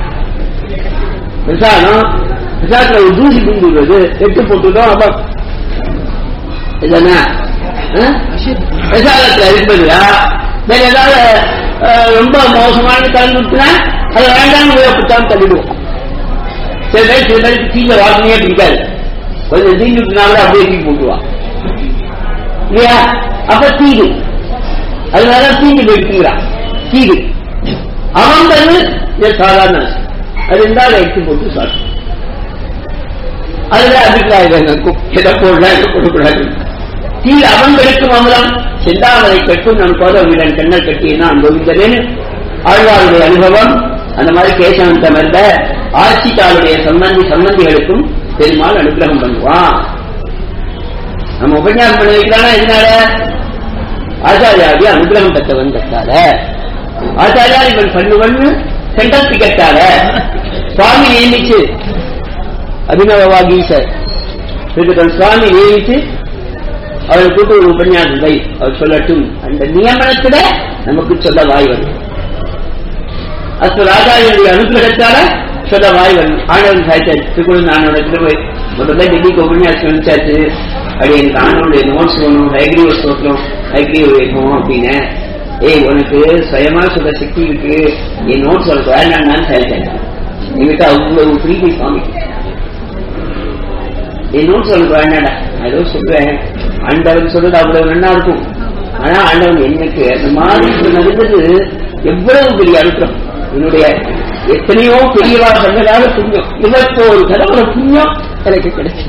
விசாரம் விசாரத்துல ஒரு தூசி குண்டுறது எட்டு போட்டுட்டோம் அவன் இல்லைன்னா விசாரத்துல இருப்பதுயா வேற ஏதாவது அஹ், ரொம்ப மோசமான கலந்து விட்டுனா அது வேண்டாம் உபயோகப்படுத்தாம தள்ளிடுவோம் சில பேர் சில பேருக்கு தீஞ்ச வாசனையே பிடிக்காது கொஞ்சம் தீஞ்சு விட்டுனாலும் அப்படியே தீ போட்டுவான் இல்லையா அப்ப தீது அதனால தீங்கு போயிட்டுங்கிறான் தீது அவங்கிறது இது சாதாரண விஷயம். அது இருந்தால் எடுத்து போட்டு சாப்பிடும் அதுல அபிப்பிராயம் இருக்கும் எதை போடலாம் எதை போடக்கூடாது தீ அவங்களுக்கும் அமலம் செந்தாமரை கட்டும் நம் கோத வீரன் கண்ணல் கட்டினா அனுபவித்ததேன்னு ஆழ்வாருடைய அனுபவம் அந்த மாதிரி கேசவந்தம் அல்ல ஆட்சிக்காருடைய சம்பந்தி சம்பந்திகளுக்கும் பெருமாள் அனுகிரகம் பண்ணுவான் நம்ம உபன்யாசம் பண்ண வைக்கிறானா இதனால ஆச்சாரியாவுடைய அனுகிரகம் பெற்றவன் கட்டால ஆச்சாரியா இவன் பண்ணுவன்னு சென்டர் டிக்கெட்டால சுவாமி நியமிச்சு அபிநவவாகீசர் திருக்கன் சுவாமி நியமிச்சு அவரை கூட்டு ஒரு உபன்யாசத்தை அவர் சொல்லட்டும் அந்த நியமனத்துல நமக்கு சொல்ல வாய் வரும் அஸ்து ராஜாவுடைய அனுகிரகத்தால சொல்ல வாய் வரும் ஆனவன் சாய்ச்சாச்சு திருக்குறள் நான் போய் முதல்ல டெல்லிக்கு உபன்யாசம் அனுப்பிச்சாச்சு அப்படி எனக்கு ஆனோடைய நோட்ஸ் வேணும் ஹைக்ரீவ ஸ்தோத்திரம் ஹைக்ரீவ வேணும் அப்படின்னு ஏய் உனக்கு சுயமா சொல்ற சக்தி இருக்கு என் நோட்ஸ் உனக்கு வேண்டாம்னு சொல்லிட்டேன் எங்கிட்ட அவ்வளவு பிரீதி சுவாமி என் நோட்ஸ் உனக்கு வேண்டாடா நான் ஏதோ சொல்றேன் ஆண்டவன் சொல்றது அவ்வளவு நன்னா இருக்கும் ஆனா ஆண்டவன் எனக்கு அந்த மாதிரி நடந்தது எவ்வளவு பெரிய அழுத்தம் என்னுடைய எத்தனையோ பெரியவா சொன்னதாக புண்ணியம் இருபத்தோரு தடவை புண்ணியம் எனக்கு கிடைச்சு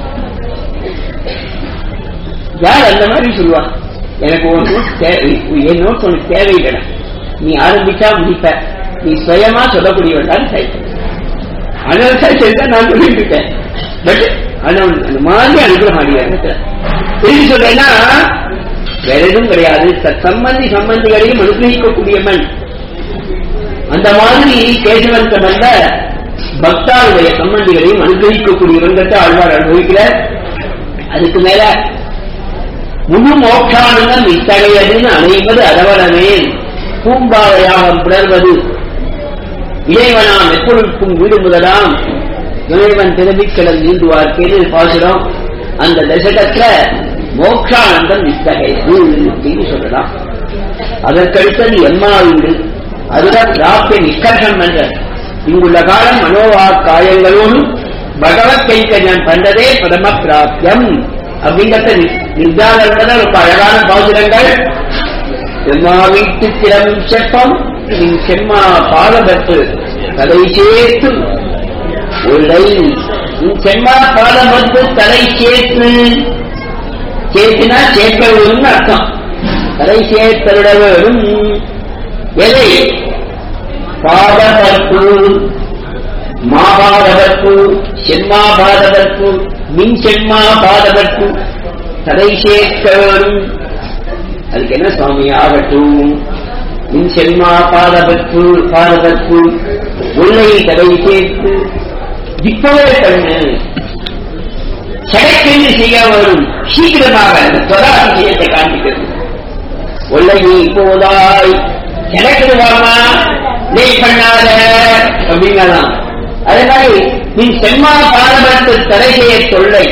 யார் அந்த மாதிரி சொல்லுவா எனக்கு ஒரு நோட் தேவை என் நோட்ஸ் உனக்கு தேவையில்லை நீ ஆரம்பிச்சா முடிப்ப நீ சுயமா சொல்லக்கூடியவன்தான் சைக்கிள் அதனால சைக்கிள் நான் சொல்லிட்டு இருக்கேன் பட் ஆனா அந்த மாதிரி அனுகிரகம் அடிக்கிறாங்க எப்படி சொல்றேன்னா வேற எதுவும் கிடையாது தத் சம்பந்தி சம்பந்திகளையும் அனுகிரகிக்கக்கூடியவன் அந்த மாதிரி கேசவன் வந்த பக்தாவுடைய சம்பந்திகளையும் அனுகிரகிக்கக்கூடியவன் ஆழ்வார் அனுபவிக்கிறார் அதுக்கு மேல முழு மோட்சானந்தம் இத்தகையதுன்னு அணைவது அதவரமே பூம்பாவையாகம் புணர்வது இறைவனாம் எப்பொழுக்கும் வீடு முதலாம் இறைவன் திரும்பிக்கடல் நீந்துவார் பேரில் பாசுறோம் அந்த தசகத்துல மோட்சானந்தம் இத்தகையது அப்படின்னு சொல்லலாம் அதற்கடுத்தது எம்மா வீடு அதுதான் பிராப்தி நிஷ்கர்ஷம் என்ற இங்குள்ள காலம் மனோவா காயங்களோடு பகவத் கைங்கரியம் பண்றதே பரம பிராப்தியம் அப்படிங்கிறத நிர்தாரண ரொம்ப அழகான பாசுரங்கள் எம்மா வீட்டு திறம் செப்பம் நின் செம்மா பாதபத்து தலை சேர்த்து உள்ளை நின் செம்மா பாதபத்து தலை சேர்த்து சேர்த்துனா சேர்க்கணும் அர்த்தம் தலை சேர்த்தருடவரும் எதை பாதபத்து மாபாதவர்க்கு செம்மா பாதவர்க்கு மின் செம்மா பாதவர்க்கு தலை சேர்க்கவரும் அதுக்கு என்ன சுவாமி ஆகட்டும் மின் செம்மா பாதவர்க்கு பாதவர்க்கு உள்ளை தலை சேர்த்து இப்பவே பண்ணு சடக்கென்று செய்ய வரும் சீக்கிரமாக அந்த தொடாதிசயத்தை காண்பிக்கிறது உள்ளை போதாய் எனக்கு வாமா நீ பண்ணாத அப்படிங்கலாம் அதே மாதிரி நீ செம்மா பாரபத்து தடை செய்ய தொல்லை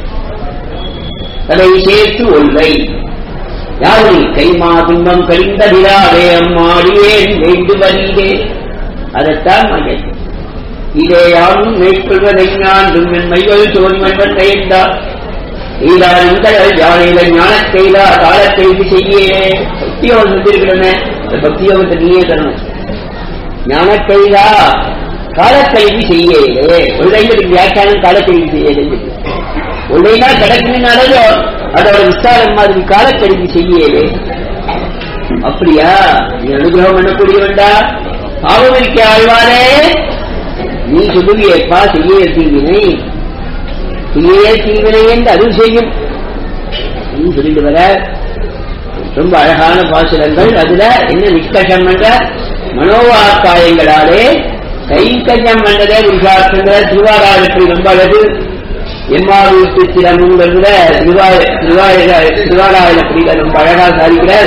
தடை சேர்த்து ஒல்லை யாரு கைமா துன்பம் கழிந்த விழாவே அம்மாடியேன் வேண்டு வரீதே அதைத்தான் மகன் இதே யாரும் மேற்கொள்வதை ஞாண்டும் என் மையல் தோன்மன் கையென்றார் ஈரார் இந்த யானையில ஞானத்தைலா காலத்தை செய்யே பக்தியோகம் செஞ்சிருக்கிறனே இந்த பக்தியோகத்தை நீயே தரணும் ஞானத்தைலா காலக்கல்வி செய்யலே ஒன்றைக்கு வியாக்கியானம் காலக்கல்வி செய்யலே ஒன்றைனா கிடக்குனாலும் அதோட விஸ்தாரம் மாதிரி காலக்கல்வி செய்யலே அப்படியா நீ அனுகிரகம் பண்ணக்கூடிய வேண்டா பாவம் இருக்க ஆழ்வாரே நீ சொல்லுவியப்பா செய்ய தீவினை செய்ய தீவினை என்று அருள் செய்யும் நீ சொல்லிட்டு வர ரொம்ப அழகான பாசுரங்கள் அதுல என்ன நிஷ்கஷம் என்ற மனோவாக்காயங்களாலே கைங்கரியம் என்றதே புருஷார்த்தங்கிற திருவாராயத்தில் ரொம்ப அழகு எம்மாவூட்டு திறமுங்கிறதுல திருவாய திருவாய திருவாராயண பிரிவில் ரொம்ப அழகா சாதிக்கிறார்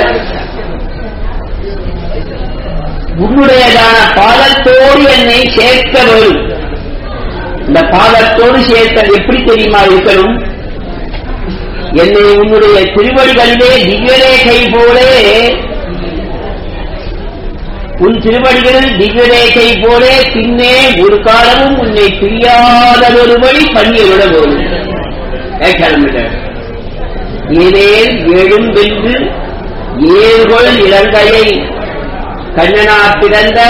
உன்னுடையதான பாதத்தோடு என்னை சேர்க்க வரும் இந்த பாதத்தோடு சேர்த்தல் எப்படி தெரியுமா இருக்கணும் என்னை உன்னுடைய திருவடிகளிலே திவ்யரேகை போலே உன் திருவடிகளில் திவ்யரேகை போலே பின்னே ஒரு காலமும் உன்னை பிரியாததொரு வழி பண்ணிவிட போதும் ஏனேல் ஏழும் வென்று ஏழ்கொள் இலங்கையை கண்ணனா பிறந்த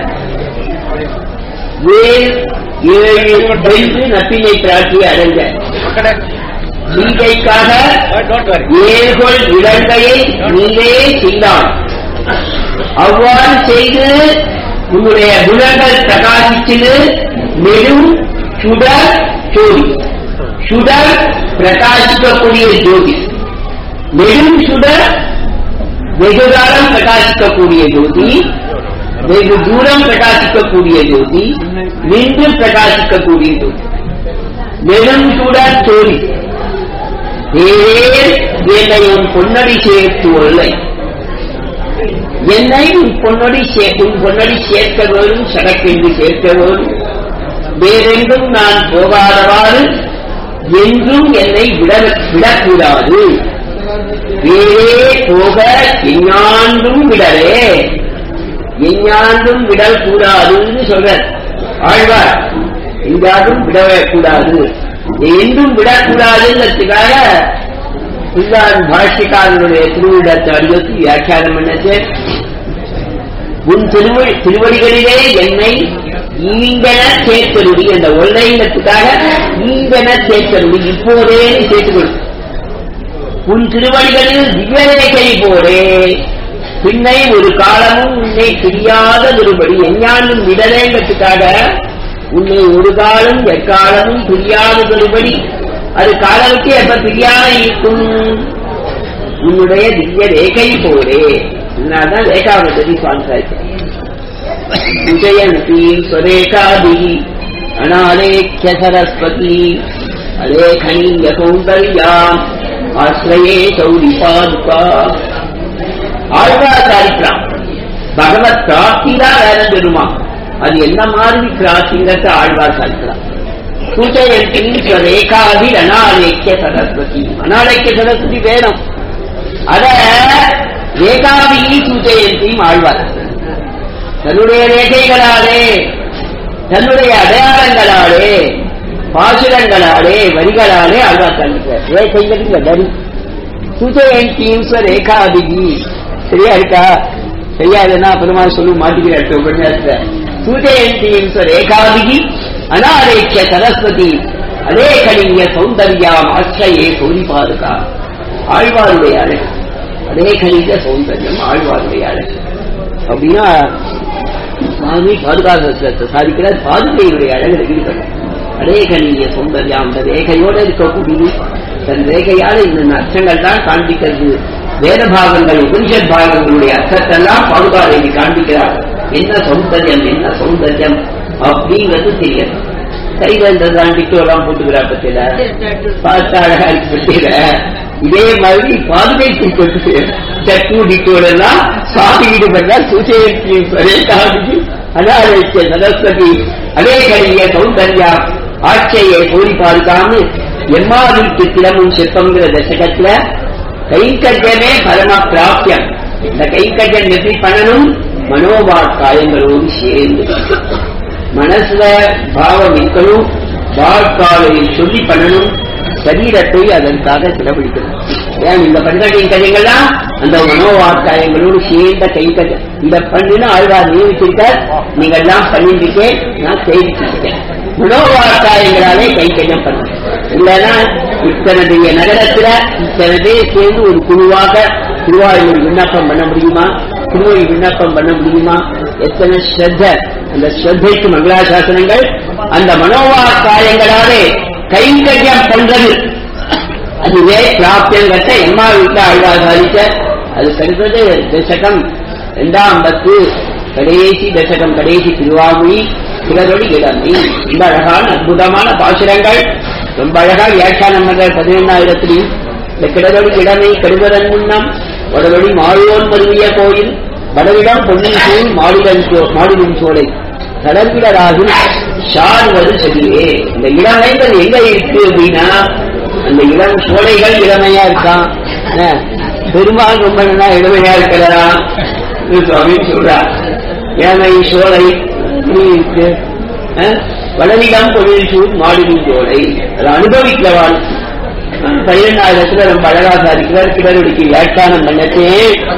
ஏழ் ஏழு வென்று நப்பினை பிராட்டி அடைந்த சீதைக்காக ஏழ்கொள் இலங்கையை நீரே செய்தான் அவ்வாறு செய்து உன்னுடைய குணங்கள் பிரகாசிச்சது நெடும் சுடர் ஜோதி சுடர் பிரகாசிக்கக்கூடிய ஜோதி நெடும் சுடர் வெகு காலம் பிரகாசிக்கக்கூடிய ஜோதி வெகு தூரம் பிரகாசிக்கக்கூடிய ஜோதி நின்று பிரகாசிக்கக்கூடிய ஜோதி நெடும் சுடர் ஜோதி தேவே என்னை உன் பொன்னடி சேர்த்து உள்ளை என்னை உன் பொன்னடி உன் பொன்னடி சேர்க்க வேணும் சடக்கென்று சேர்க்க வேணும் வேறெங்கும் நான் போகாதவாறு என்றும் என்னை விட விடக்கூடாது வேறே போக எஞ்ஞாண்டும் விடலே எஞ்ஞாண்டும் விடல் கூடாதுன்னு சொல்ற ஆழ்வார் எங்காண்டும் விடவே கூடாது என்றும் விடக்கூடாதுங்கிறதுக்காக பிள்ளான் பாஷ்யக்காரனுடைய திருவிழத்தை அடிவத்து வியாக்கியானம் பண்ணது உன் திருவடி திருவடிகளிலே என்னை ஈங்கன சேர்த்தருடி அந்த ஒல்லைங்கத்துக்காக ஈங்கன சேர்த்தருடி இப்போதே சேர்த்து கொடு உன் திருவடிகளில் திவ்யரேகை போரே பின்னை ஒரு காலமும் உன்னை பிரியாத திருபடி எஞ்ஞானும் விடலேங்கிறதுக்காக உன்னை ஒரு காலம் எக்காலமும் பிரியாத திருபடி அது காலத்துக்கு எப்ப பிரியாத இருக்கும் உன்னுடைய திவ்ய ரேகை போரே அதனால்தான் ரேகாவதி சுவாமி விஜயந்தி ஸ்வரேகாதி அநாலேக்கிய சரஸ்வதி அலேகனீய சௌந்தர்யாம் ஆசிரயே சௌரி பாதுகா ஆழ்வார் சாரிக்கிறான் பகவத் பிராப்தி தான் வேற பெருமா அது என்ன மாதிரி பிராப்திங்கிறத ஆழ்வார் சாரிக்கிறான் சூச்சயந்தின் ஸ்வரேகாதி அநாலேக்கிய சரஸ்வதி அநாலேக்கிய சரஸ்வதி வேணும் அத ரேகாவியை சூச்சயந்தியும் ஆழ்வார் தன்னுடைய ரேகைகளாலே தன்னுடைய அடையாளங்களாலே பாசுரங்களாலே வரிகளாலே ஆழ்வார் காண்பிக்கிறார் ரேகைகள் வரி சூச்சயந்தியும் ரேகாபிகி சரியா இருக்கா சரியா இல்லைன்னா பெருமாள் சொல்லு மாட்டிக்கிறார் உபன்யாசத்தை சூச்சயந்தியும் ரேகாபிகி அநாரேக்கிய சரஸ்வதி அலேகலிங்க சௌந்தர்யாம் ஆசிரியே சௌரி பாதுகா ஆழ்வாருடைய அழகு அலேகலிங்க சௌந்தர்யம் ஆழ்வாருடைய அழகு அப்படின்னா சுவாமி பாதுகாப்பு சாதிக்கிறார் பாதுகையுடைய அழகு ஈடுபடும் அநேகனிய சௌந்தர்யம் அந்த ரேகையோடு இருக்கக்கூடிய தன் ரேகையால் இந்த அர்த்தங்கள் தான் காண்பிக்கிறது வேத பாகங்கள் உபனிஷத் பாகங்களுடைய அர்த்தத்தெல்லாம் பாதுகாதேவி காண்பிக்கிறார் என்ன சௌந்தர்யம் என்ன சௌந்தர்யம் அப்படிங்கிறது தெரியாது கைவேந்ததான் டிட்டோலாம் போட்டுக்கிறார் பத்தியில பார்த்தா அழகா இருக்கு பத்தியில இதே மாதிரி பாதுகை கொண்டு சட்டு டிட்டோடெல்லாம் சுவாமி ஈடுபட்டா சுசேத்தி சுரேகாதிக்கு அனாரோக்கிய சரஸ்வதி அநேகரிய சௌந்தர்யா ஆட்சியை கோரி பாதுகாமு எம்மாவிற்கு கிளம்பும் சிற்பங்கிற தசகத்துல கைங்கஜமே பரம பிராப்தியம் இந்த கைங்கஜம் எப்படி பண்ணணும் மனோபாக்காயங்களோடு சேர்ந்து மனசுல பாவம் இருக்கணும் வாழ்க்காலையில் சொல்லி பண்ணணும் சரீரத்தை அதற்காக செலவழிக்கணும் ஏன் இந்த பண்ற கைங்கரியங்கள்லாம் அந்த மனோவாக்காயங்களோடு சேர்ந்த கைங்கரியம் இதை பண்ணினா ஆழ்வார் நியமிச்சிருக்கார் நீங்க எல்லாம் பண்ணிருக்கேன் நான் செய்திருக்கேன் மனோவாக்காயங்களாலே கைங்கரியம் பண்ணணும் இல்லைன்னா இத்தனைய நகரத்துல இத்தனை பேர் சேர்ந்து ஒரு குழுவாக திருவாயூர் விண்ணப்பம் பண்ண முடியுமா திருவாயூர் விண்ணப்பம் பண்ண முடியுமா எத்தனை ஸ்ரத்த அந்த ஸ்ரத்தைக்கு மங்களாசாசனங்கள் அந்த மனோவாக்காயங்களாலே கைங்கரியம் பண்றது அதுவே பிராப்தியங்கட்ட எம்மா வீட்டுல ஆழ்வார் சாதிக்க அது கருத்தது தசகம் இரண்டாம் பத்து கடைசி தசகம் கடைசி திருவாமொழி பிறரொடி இடமை ரொம்ப அழகான அற்புதமான பாசுரங்கள் ரொம்ப அழகா வியாக்கியானம் பண்ற பதினெண்ணாயிரத்திலையும் இந்த கிடரொடி இடமை கடுவரன் முன்னம் வடவழி மாழுவோன் மருவிய கோயில் வடவிடம் பொன்னின் சூழ் மாடுடன் மாடுவின் சோலை கடற்கிடராகும் ஷார்வது சரியே இந்த இளமைகள் எங்க இருக்கு அப்படின்னா அந்த இளம் சோலைகள் இளமையா இருக்கான் அஹ், பெருமாள் ரொம்ப நல்லா இளமையா இருக்கிறதா அப்படின்னு சொல்றா இளமை சோலை இப்படி இருக்கு அஹ், வடவிடம் பொழில் சூழ் மாடுவின் சோலை அதை அனுபவிக்கிறவாள் பன்னிரெண்டாயிரத்துல ரொம்ப அழகா சாதிக்கிறார் கிடருடிக்கு வியாக்கியானம் பண்ணத்தே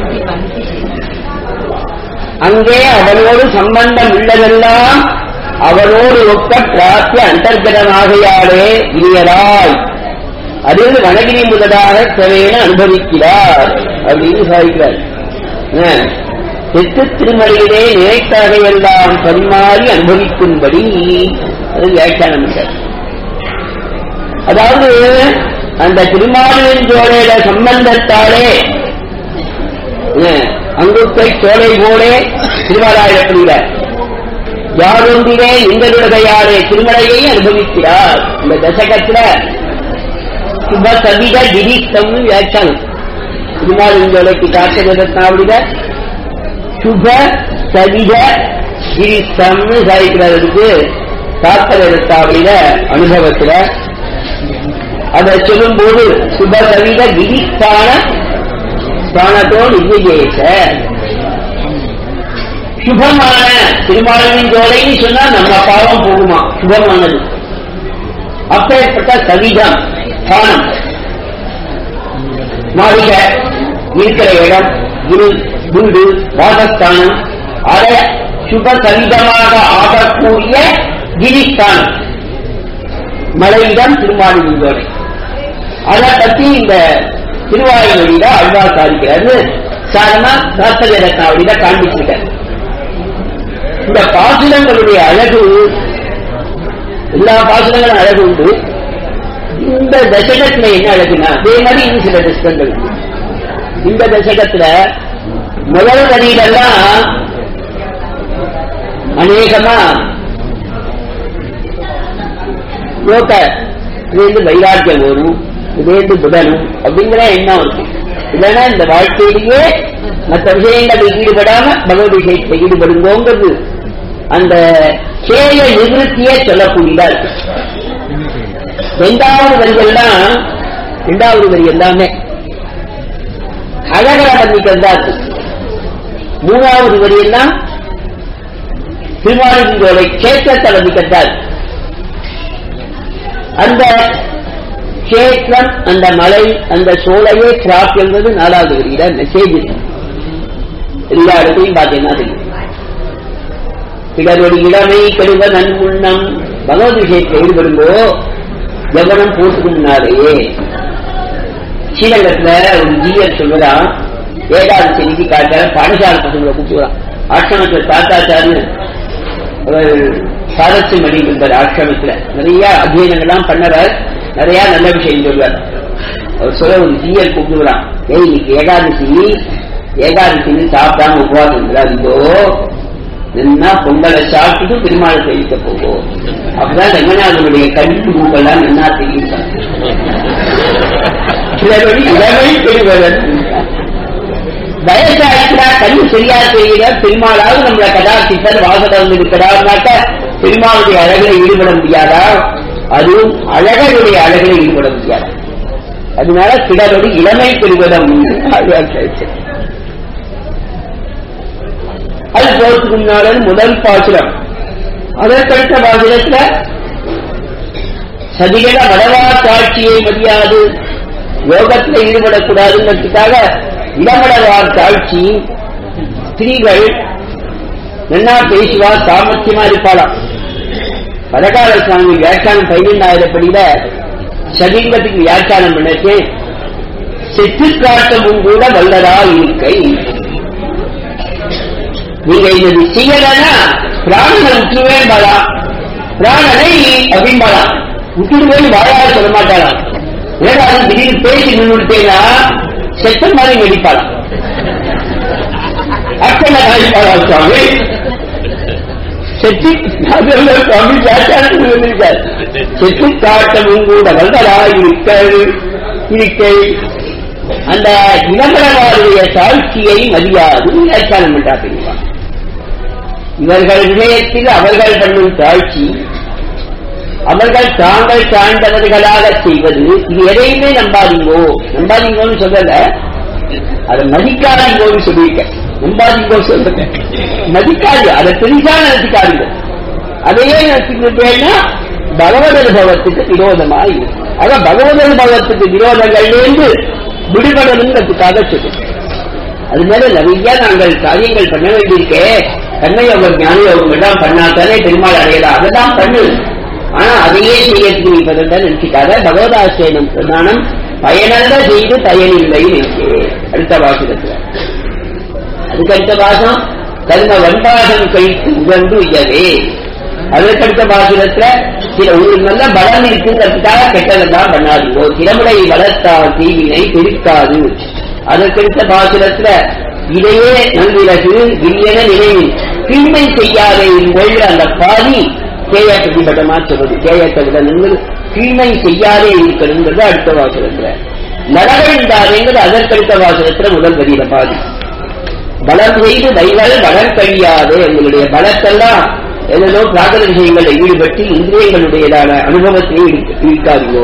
அங்கே அவனோடு சம்பந்தம் உள்ளதெல்லாம் அவனோடு ஒத்த பிராப்திய அந்தர்கதமாகையாலே இனியராய் அதில் வனகிரி முதலாக செவேன அனுபவிக்கிறார் அப்படின்னு சாதிக்கிறார் அஹ், தெற்கு திருமலையிலே நினைத்தகையெல்லாம் பரிமாறி அனுபவிக்கும்படி அது வியாக்கியானம் பண்றார். அதாவது அந்த திருமாலின் ஜோலையில சம்பந்தத்தாலே அங்குத்தை சோலை போலே திருவாராயப்படுகிறார் யாரொன்றிலே எங்களுடையாரே திருமலையை அனுபவிக்கிறார் இந்த தசகத்துல சுப சவித கிரீஷ்டம்னு வியாக்கியானம் திருமாலின் ஜோலைக்கு காட்டுவதற்காவிட சுப சவித கிரீஷ்டம்னு சாதிக்கிறதுக்கு தாக்கல் எடுத்தாவிட அனுபவத்துல அதை சொல்லும்போது சுபகவித கிரிஸ்தான ஸ்தானத்தோ நிர்விஜேச சுபமான திருமாலின் ஜோலைன்னு சொன்னா நம்ம பாவம் போகுமா சுபமானது அப்பேற்பட்ட சவிதம் ஸ்தானம் மாளிகை இருக்கிற இடம் குரு வீடு வாசஸ்தானம் அதை சுப சவிதமாக ஆகக்கூடிய கிரிஸ்தானம் மலையிடம் திருமாலின் ஜோலை அதை பத்தி இந்த திருவாயூரில அழ்வார் சாதிக்கிறாரு சாதாரண சாஸ்திர ரத்னாவளியில காண்பிச்சிருக்காரு இந்த பாசுரங்களுடைய அழகு எல்லா பாசுரங்களும் அழகு உண்டு இந்த தசகத்துல என்ன அழகுனா அதே மாதிரி இன்னும் சில தசகங்கள் உண்டு. இந்த தசகத்துல முதல் வரியிலெல்லாம் அநேகமா யோக இதுலேருந்து வைராக்கியம் வரும் இதுலேருந்து புதனும் அப்படிங்கிற எண்ணம் இருக்கு இல்லைன்னா இந்த வாழ்க்கையிலேயே மற்ற விஷயங்களில் ஈடுபடாம பகவத் விஷயத்தில் ஈடுபடுங்கோங்கிறது அந்த சேய நிவர்த்தியே சொல்லக்கூடியதா இருக்கு ரெண்டாவது வரிகள்லாம் ரெண்டாவது வரி எல்லாமே அழகர வர்ணிக்கிறது தான் இருக்கு மூணாவது வரி எல்லாம் திருமாலிங்கோட கேட்டத்தை வர்ணிக்கிறது தான் இருக்கு அந்த கேட்டம் அந்த மலை அந்த சோலையே கிராப் என்பது நாலாவது வரியில மெசேஜ் எல்லா இடத்தையும் பார்த்தீங்கன்னா தெரியும் பிறருடைய இளமை கெடுவ நன்முன்னம் பகவத் விஷயத்தில் ஈடுபடும்போ கவனம் போட்டுக்கு முன்னாலேயே ஸ்ரீரங்கத்துல ஒரு ஜீயர் சொல்வதா ஏகாதசி செய்தி காட்ட பாடசாலை பசங்களை கூப்பிடுறான் ஆசிரமத்துல தாத்தாச்சார்னு அவர் சாரஸ்யம் பண்ணிட்டு ஆசிரமத்துல நிறைய அத்தியனங்கள்லாம் பண்ணவர் நிறைய நல்ல விஷயம் சொல்வார் அவர் சொல்ல ஒரு ஜீயர் கூப்பிடுறான் ஏய் இன்னைக்கு ஏகாதசி ஏகாதசி சாப்பிடாம உபவாசம் இருக்கிறாருந்தோ நின்னா பொங்கலை சாப்பிட்டுட்டு பெருமாளை தெரிவிக்க போவோம் அப்பதான் ரங்கநாதனுடைய கல்வி மூக்கெல்லாம் நின்னா தெரியும் சிலபடி இளமை பெறுவதன் வயசாயிட்டா கண்ணு சரியா தெரியல பெருமாளாவது நம்மள கதாசித்தர் வாசகம் இருக்கிறார்னாக்க பெருமாளுடைய அழகில ஈடுபட முடியாதா அதுவும் அழகருடைய அழகில ஈடுபட முடியாது அதனால சிலபடி இளமை பெறுவதம் அது போறதுக்கு முன்னால முதல் பாசுரம் அதற்கடுத்த பாசுரத்துல சதிகள வடவா காட்சியை மதியாது யோகத்துல ஈடுபடக்கூடாதுங்கிறதுக்காக இளமடவார் காட்சி ஸ்திரீகள் நன்னா பேசுவா சாமர்த்தியமா இருப்பாளாம் பதகால சுவாமி வியாக்கியானம் பதினெண்டாயிரப்படியில சதிங்கத்துக்கு வியாக்கியானம் பண்ணச்சு செத்து காட்டமும் கூட வல்லதா இருக்கை நீங்க இது செய்யலன்னா பிராணனை விட்டுருவே பாடா பிராணனை அப்படின்பாடா விட்டுட்டு போய் வாழாத சொல்ல மாட்டாளாம் ஏன்னா அது திடீர்னு பேசி நின்றுட்டேன்னா செத்த மாதிரி வெடிப்பாளாம் அக்கனை காய்ப்பாளா சுவாமி செத்து சுவாமி வியாக்கியானத்தில் வந்திருக்கார் செத்து காட்டமும் கூட வல்லதா இருக்கை இருக்கை அந்த இளமரவாருடைய சாட்சியை மதியாது வியாக்கியானம் பண்றா தெரியுமா இவர்கள் விஷயத்தில் அவர்கள் பண்ணும் தாழ்ச்சி அவர்கள் தாங்கள் சார்ந்தவர்களாக செய்வது இது எதையுமே நம்பாதீங்கோ நம்பாதீங்கோன்னு சொல்லல அதை மதிக்காதீங்கோன்னு சொல்லியிருக்க நம்பாதீங்கோ சொல்லுங்க மதிக்காது அதை பெரிசா நினைச்சுக்காதீங்க அதையே நினைச்சுக்கிட்டேன்னா பகவத் அனுபவத்துக்கு விரோதமா இருக்கும் அதான் பகவத் அனுபவத்துக்கு விரோதங்கள்லேருந்து விடுபடணுங்கிறதுக்காக சொல்லுங்க அது மேல நிறைய நாங்கள் காரியங்கள் பண்ண வேண்டியிருக்கே கர்மயோகம் ஞான யோகம் எல்லாம் பண்ணாத்தானே பெருமாள் அடையலாம் அதெல்லாம் பண்ணு ஆனா அதையே செய்யறதுக்கு நீ பதத்தான் நினைச்சிக்காத பகவதாசிரியனம் பிரதானம் பயனல்ல செய்து பயனில்லை நினைச்சு அடுத்த வாசகத்துல அதுக்கு அடுத்த வாசம் கர்ம வன்பாகம் கழித்து உகந்து உயவே அதற்கடுத்த பாசுரத்துல சில உங்களுக்கு நல்ல பலம் இருக்குங்கிறதுக்காக கெட்டதெல்லாம் பண்ணாதீங்கோ திறமுறை வளர்த்தா தீவினை பெருக்காது அதற்கடுத்த பாசுரத்துல இதையே நல்விலகு விரியன நினைவில் தீமை செய்யாதே கொள்கிற அந்த பாதி கேய பிரதிபட்டமா சொல்றது கேயத்தை விட நீங்கள் தீமை செய்யாதே இருக்கிறதுங்கிறது அடுத்த வாசகத்துல நரகண்டாதேங்கிறது அதற்கடுத்த வாசகத்துல முதல் வரியில பாதி பலம் செய்து வைகள் வளர் கழியாது உங்களுடைய பலத்தெல்லாம் ஏதோ பிரார்த்தனை விஷயங்களில் ஈடுபட்டு இந்திரியங்களுடையதான அனுபவத்தை இருக்காதீங்கோ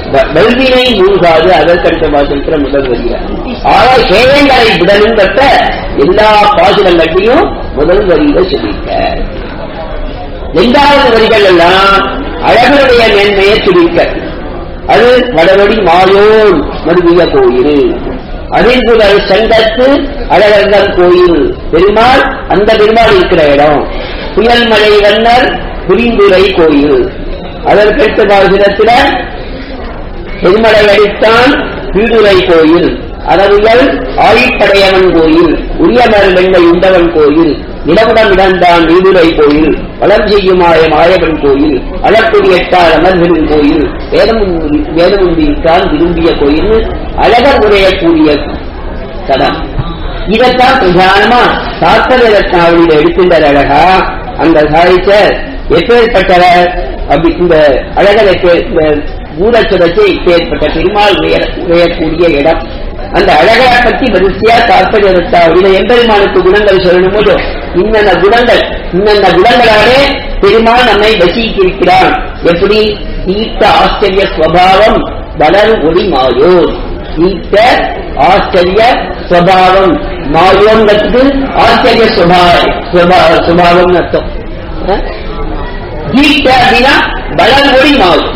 வ- வல்வினை மூழ்காது அதற்கடுத்த பாசனத்துல முதல் வரியா ஆக கேயங்களை விடலும் கட்ட எல்லா பாசுரங்களையும் முதல் வரியில சொல்லியிருக்க இரண்டாவது வரிகள் எல்லாம் அழகருடைய மேன்மையை சுருக்க அது வடவடி மாயோன் மருவிய கோயில் அதிர்புதல் செங்கத்து அழகர்கள் கோயில் பெருமாள் அந்த பெருமாள் இருக்கிற இடம் புயல்மலை வண்ணர் புரிந்துரை கோயில் அதற்கடுத்த பாசுரத்தில் பெருமலை அடித்தான் வீடுரை கோயில் அறவியல் ஆழிப்படையவன் கோயில் உரியமர் வெண்ணை உண்டவன் கோயில் நிலவுடன் இடந்தான் வீடுரை கோயில் வளம் செய்யுமாய மாயவன் கோயில் அளக்குடி எட்டார் அமர்களின் கோயில் வேதமுந்தி வேதமுந்திருக்கான் விரும்பிய கோயில் அழகர் உரையக்கூடிய தலம் இதைத்தான் பிரதானமா சாஸ்திர ரத்னாவளியில எடுக்கின்ற அழகா அந்த சாதிச்சர் எப்பேற்பட்டவர் அப்படி இந்த அழகரை ஊரச்சுரத்தை இப்பேற்பட்ட பெருமாள் உயர- உயரக்கூடிய இடம் அந்த அழகரை பற்றி வரிசையா தாற்பய ரத்னாவளியில எம்பெருமானுக்கு குணங்கள் சொல்லணும் போது இன்னென்ன குணங்கள் இன்னென்ன குணங்களாலே பெருமாள் நம்மை வசீகிருக்கிறான் எப்படி தீர்த்த ஆச்சரிய ஸ்வபாவம் வளர் ஒளி மாயோர் ஈட்ட ஆச்சரிய சுவாவம் மாயோங்கிறதுக்கு ஆச்சரிய சுபாவம் சுபாவம் அர்த்தம் ஈட்ட அப்படின்னா வளர் ஒளி மாயும்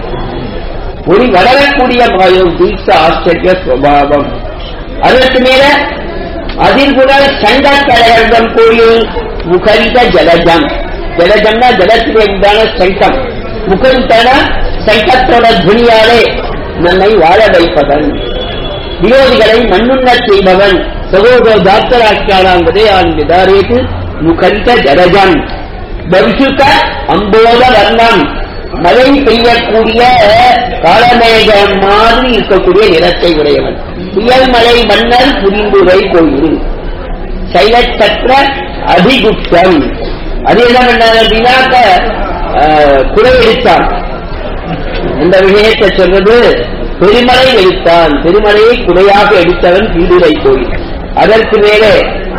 ஒளி வளரக்கூடிய மாயம் தீட்ச ஆச்சரிய சுவாவம் அதற்கு மேல அதிர்குணல் சண்ட கழகம் கோயில் முகரித ஜலஜம் ஜலஜம்னா ஜலத்திலே உண்டான சங்கம் முகரித்தன சங்கத்தோட துணியாலே நம்மை வாழ வைப்பவன் விரோதிகளை மண்ணுண்ணச் செய்பவன் சகோதர தாத்தராட்சாராங்கதே ஆன் விதாரேது முகரித ஜலஜம் பரிசுத்த அம்போத வர்ணம் மழை பெய்யக்கூடிய காலமேகம் மாதிரி இருக்கக்கூடிய நிறத்தை உடையவன் புயல் மலை மன்னர் புரிந்துரை கோயில் சைலச்சற்ற அதிகுப்தம் அது என்ன பண்ணார் அப்படின்னாக்க ஆஹ், குறை எடுத்தான் இந்த விஷயத்தை சொல்றது பெருமலை எடுத்தான் பெருமலையை குறையாக எடுத்தவன் பீடுரை கோயில் அதற்கு மேலே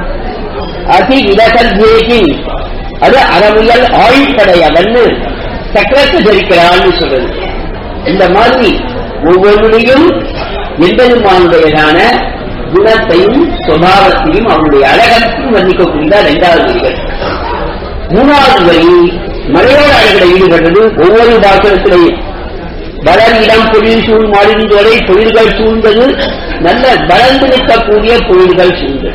அதி இடகல்வேகி அது அறமுயல் ஆழ்படையவன் சக்கரத்தை தரிக்கிறான்னு சொல்றது இந்த மாதிரி ஒவ்வொன்றையும் எம்பெருமானுடையதான குணத்தையும் சுபாவத்தையும் அவனுடைய அழகத்தையும் வர்ணிக்கக்கூடிய இரண்டாவது வரிகள் மூணாவது வரி மலையோட அழகிட ஈடுபட்டது ஒவ்வொரு பாசனத்திலையும் வளர் இடம் பொழில் சூழ் மாறிந்தோரை பொழில்கள் சூழ்ந்தது நல்ல வளர்ந்து நிற்கக்கூடிய பொழில்கள் சூழ்ந்தது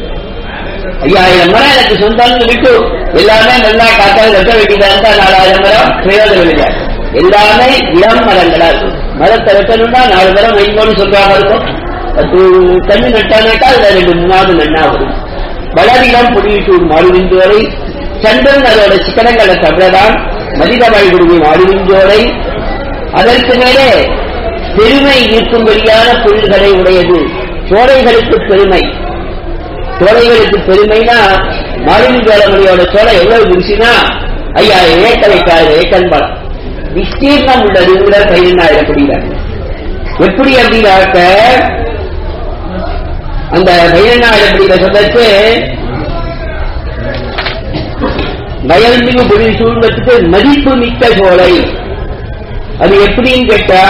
ஐயாயிரம் மரம் எனக்கு சொந்தம்னு விட்டு எல்லாமே நல்லா காத்தால் வெட்ட வேண்டியதா இருந்தா நாலாயிரம் மரம் பிரயோஜனம் இல்லை எல்லாமே இளம் மரங்களா இருக்கும் மரத்தை வெட்டணும்னா நாலு மரம் வைங்கோன்னு சொல்றாங்க இருக்கும் பத்து கண்ணு நட்டானாக்கா அதுல ரெண்டு மூணாவது நன்னா வரும் வளரிடம் பொடியிட்டூர் மாறுவிந்தோரை சந்திரன் அதோட சிக்கனங்களை தவிரதான் மதிதவாய் குருவி மாறுவிந்தோரை அதற்கு மேலே பெருமை இருக்கும்படியான பொருள்களை உடையது சோலைகளுக்கு பெருமை சோலைகளுக்கு பெருமைனா மாலிங்கோலமணியோட சோலை எவ்வளவு குடிச்சுனா ஐயாயிரம் ஏக்கர் வைக்காது ஏக்கர் பலம் விஸ்தீர்ணம் உள்ளதுங்கிற பதினெண்ணாயிரம் படிக்கிறாங்க எப்படி அப்படின்னாக்க அந்த பதினெண்ணாயிரம் படிக்கிற சொல்லச்சு வயல்மிகு பொழி சூழ்ந்ததுக்கு மதிப்பு மிக்க சோலை அது எப்படின்னு கேட்டா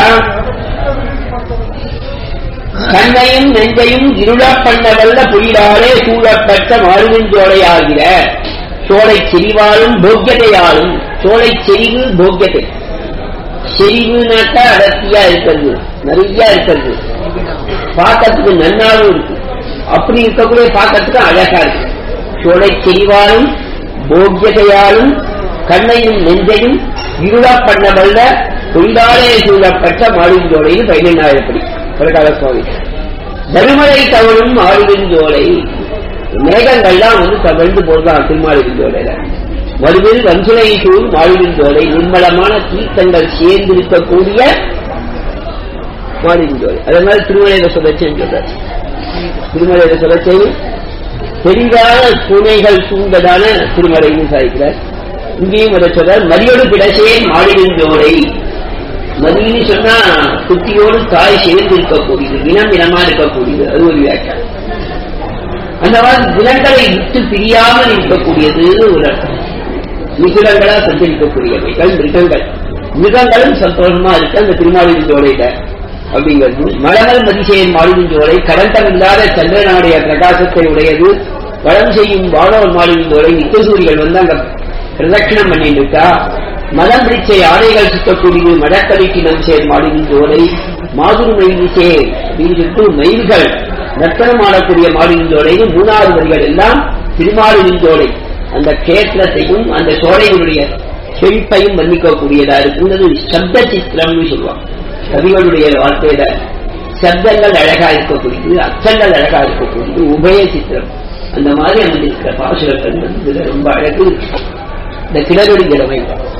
கண்ணையும் நெஞ்சையும் இருளப் பண்ணவல்ல புயிலாலே சூழப்பட்ட மாறுவெஞ்சோலையாகிற சோலை செறிவாலும் போக்கியதையாலும் சோலை செறிவு போக்கியதை செறிவுனாக்கா அடர்த்தியா இருக்கிறது நிறைய இருக்கிறது பார்க்கறதுக்கு நன்னாவும் இருக்கு அப்படி இருக்கக்கூடிய பார்க்கறதுக்கு அழகா இருக்கு சோலை செறிவாலும் போக்கியதையாலும் கண்ணையும் நெஞ்சையும் இருளப் பண்ணவல்ல புயிலாலே சூழப்பட்ட மாறுவெஞ்சோலையில் பதினெண்ணாயிரப்படி பிரகால சுவாமி தருமலை தவழும் ஆளுவிஞ்சோலை மேகங்கள்லாம் வந்து தவழ்ந்து போடுதான் திருமாலிருந்தோலையில வலுவில் வஞ்சுலை சூழ் மாளிருந்தோலை நிர்மலமான தீர்த்தங்கள் சேர்ந்திருக்கக்கூடிய மாளிருந்தோலை அதே மாதிரி திருமலையில சொல்லச்சேன்னு சொல்றாரு திருமலையில சொல்லச்சை பெரிதான பூனைகள் சூழ்ந்ததான திருமலைன்னு சாதிக்கிறார் இங்கேயும் அதை சொல்றார் மதியோடு பிடசேன் மாளிருந்தோலை மதின்னு சொன்னா குட்டியோடு தாய் சேர்ந்து இருக்கக்கூடியது இனம் இனமா இருக்கக்கூடியது அது ஒரு வியாக்கியம் அந்த மாதிரி குணங்களை விட்டு பிரியாமல் இருக்கக்கூடியது ஒரு அர்த்தம் மிகுடங்களா சந்திருக்கக்கூடியவைகள் மிருகங்கள் மிருகங்களும் சந்தோஷமா இருக்கு அந்த திருமாலின் ஜோலையில அப்படிங்கிறது மலமல் மதிசேயன் மாளிகை ஜோலை கடந்தம் இல்லாத சந்திரனுடைய பிரகாசத்தை உடையது வளம் செய்யும் வானவர் மாளிகை ஜோலை நித்தியசூரிகள் வந்து அங்க பிரதட்சிணம் பண்ணிட்டு இருக்கா மதம் பிடிச்ச யானைகள் சுத்தக்கூடிய மடக்கடிக்கு நம் சேர் மாளிகை ஜோலை மாதுரு மயிலிசே அப்படின்னு சொல்லிட்டு மயில்கள் நர்த்தனம் ஆடக்கூடிய மாளிகை ஜோலைன்னு மூணாவது வரிகள் எல்லாம் திருமாலின் ஜோலை அந்த கேத்திரத்தையும் அந்த சோலையினுடைய செழிப்பையும் வர்ணிக்கக்கூடியதா இருக்குங்கிறது சப்த சித்திரம்னு சொல்லுவாங்க கவிகளுடைய வார்த்தையில சப்தங்கள் அழகா இருக்கக்கூடியது அச்சங்கள் அழகா இருக்கக்கூடியது உபய சித்திரம் அந்த மாதிரி அமைந்திருக்கிற பாசுரங்கள் வந்து இதுல ரொம்ப அழகு இந்த கிளறொடி இளமை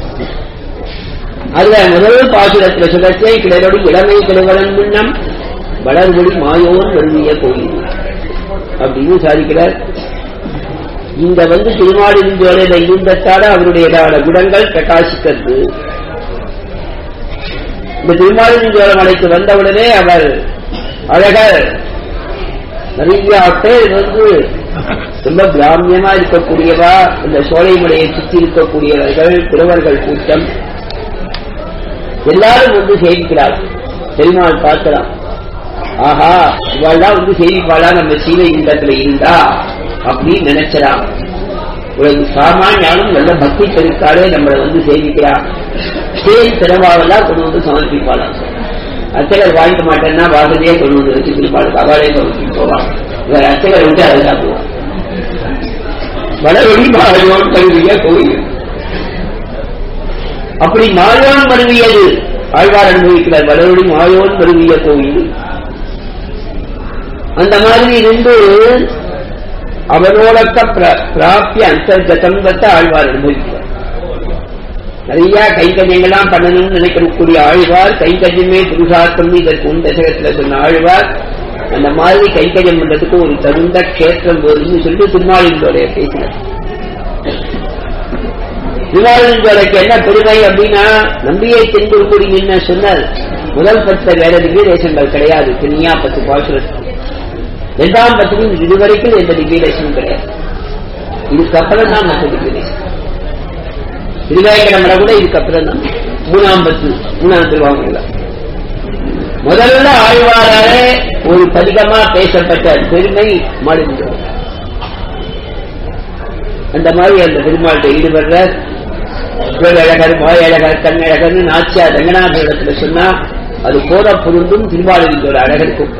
அதுல முதல் பாசுரத்துல சொல்லச்சே கிளறொடி இளமை கிழவரன் முன்னம் வளர்வொடி மாயோன் வருவிய கோயில் அப்படின்னு சாதிக்கிறார் இந்த வந்து திருமாலிருந்தோரையில இருந்தத்தால அவருடையதான குணங்கள் பிரகாசிக்கிறது இந்த திருமாலிருந்தோர மலைக்கு வந்தவுடனே அவர் அழகர் நிறைய பேர் வந்து ரொம்ப கிராமியமா இருக்கக்கூடியவா இந்த சோலை மலையை சுற்றி இருக்கக்கூடியவர்கள் பிறவர்கள் கூட்டம் எல்லாரும் வந்து சேவிக்கிறார் பெருமாள் பார்க்கலாம் ஆஹா இவாள்தான் வந்து சேவிப்பாளா நம்ம சீவை இல்லத்துல இருந்தா அப்படின்னு நினைச்சலாம் ஒரு சாமானியாலும் நல்ல பக்தி பெருக்காலே நம்மளை வந்து சேவிக்கிறான் சேரி திறவாவெல்லாம் கொண்டு வந்து சமர்ப்பிப்பாளாம் அர்ச்சகர் வாங்கிக்க மாட்டேன்னா வாசலையே கொண்டு வந்து வச்சு திருப்பாடு அவளே சமர்ப்பிட்டு போவான் இவர் அர்ச்சகர் விட்டு அதை சாப்பிடுவான் வடவெளி மாயோன் கருவிய கோயில் அப்படி மாயோன் மருவியது ஆழ்வார் அனுபவிக்கிறார் வடவெளி மாயோன் மருவிய கோயில் அந்த மாதிரி இருந்து அவனோடக்க பிராப்திய அந்தர்கதம் வத்த ஆழ்வார் அனுபவிக்கிறார் நிறைய கைங்கரியங்கள்லாம் பண்ணணும்னு நினைக்கக்கூடிய ஆழ்வார் கைங்கரியமே புருஷார்த்தம் இதற்கு உன் தசகத்துல சொன்ன ஆழ்வார் அந்த மாதிரி கைங்கரியம் பண்றதுக்கு ஒரு தகுந்த கஷேத்திரம் போதுன்னு சொல்லிட்டு திருமாலிங்கோடைய பேசினார் திருமாலிங்கோடைக்கு என்ன பெருமை அப்படின்னா நம்பியை தென்குருக்குடி நின்ன சொன்னார் முதல் பத்து வேற திவ்யதேசங்கள் கிடையாது தனியா பத்து பாசுரத்துக்கு இரண்டாம் பத்துக்கும் இதுவரைக்கும் எந்த திவ்யதேசமும் கிடையாது இதுக்கப்புறம் தான் மற்ற திவ்யதேசம் திருவேங்கடமலை கூட இதுக்கப்புறம் தான் மூணாம் பத்து மூணாம் திருவாங்கல முதல்ல ஆழ்வாராலே ஒரு பதிகமா பேசப்பட்ட பெருமை மாடுகின்றது அந்த மாதிரி அந்த பெருமாள்கிட்ட ஈடுபடுறார் அழகர் வாயழகர் கண்ணழகர்னு நாச்சியா ரங்கநாத இடத்துல சொன்னா அது போற பொருந்தும் திருமாலின் ஒரு அழகருக்கும்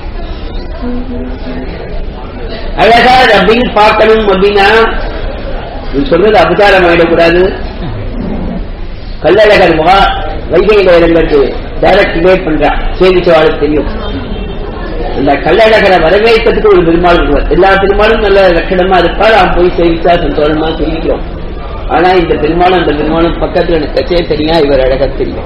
அழகார் அப்படின்னு பார்க்கணும் அப்படின்னா நீ சொல்றது அபச்சாரம் ஆயிடக்கூடாது கல்லழகர் மகா வைகையில இறங்கிறது டைரக்ட் டிபேட் பண்றா சேமிச்சவாளுக்கு தெரியும் அந்த கல்லழகரை வரவேற்கிறதுக்கு ஒரு பெருமாள் இருப்பார் எல்லா பெருமாளும் நல்ல லட்சணமா இருப்பார் அவன் போய் சேவிச்சா சந்தோஷமா தெரிவிக்கிறோம் ஆனா இந்த பெருமாளும் அந்த பெருமாளும் பக்கத்துல எனக்கு கச்சே தெரியா இவர் அழகா தெரியும்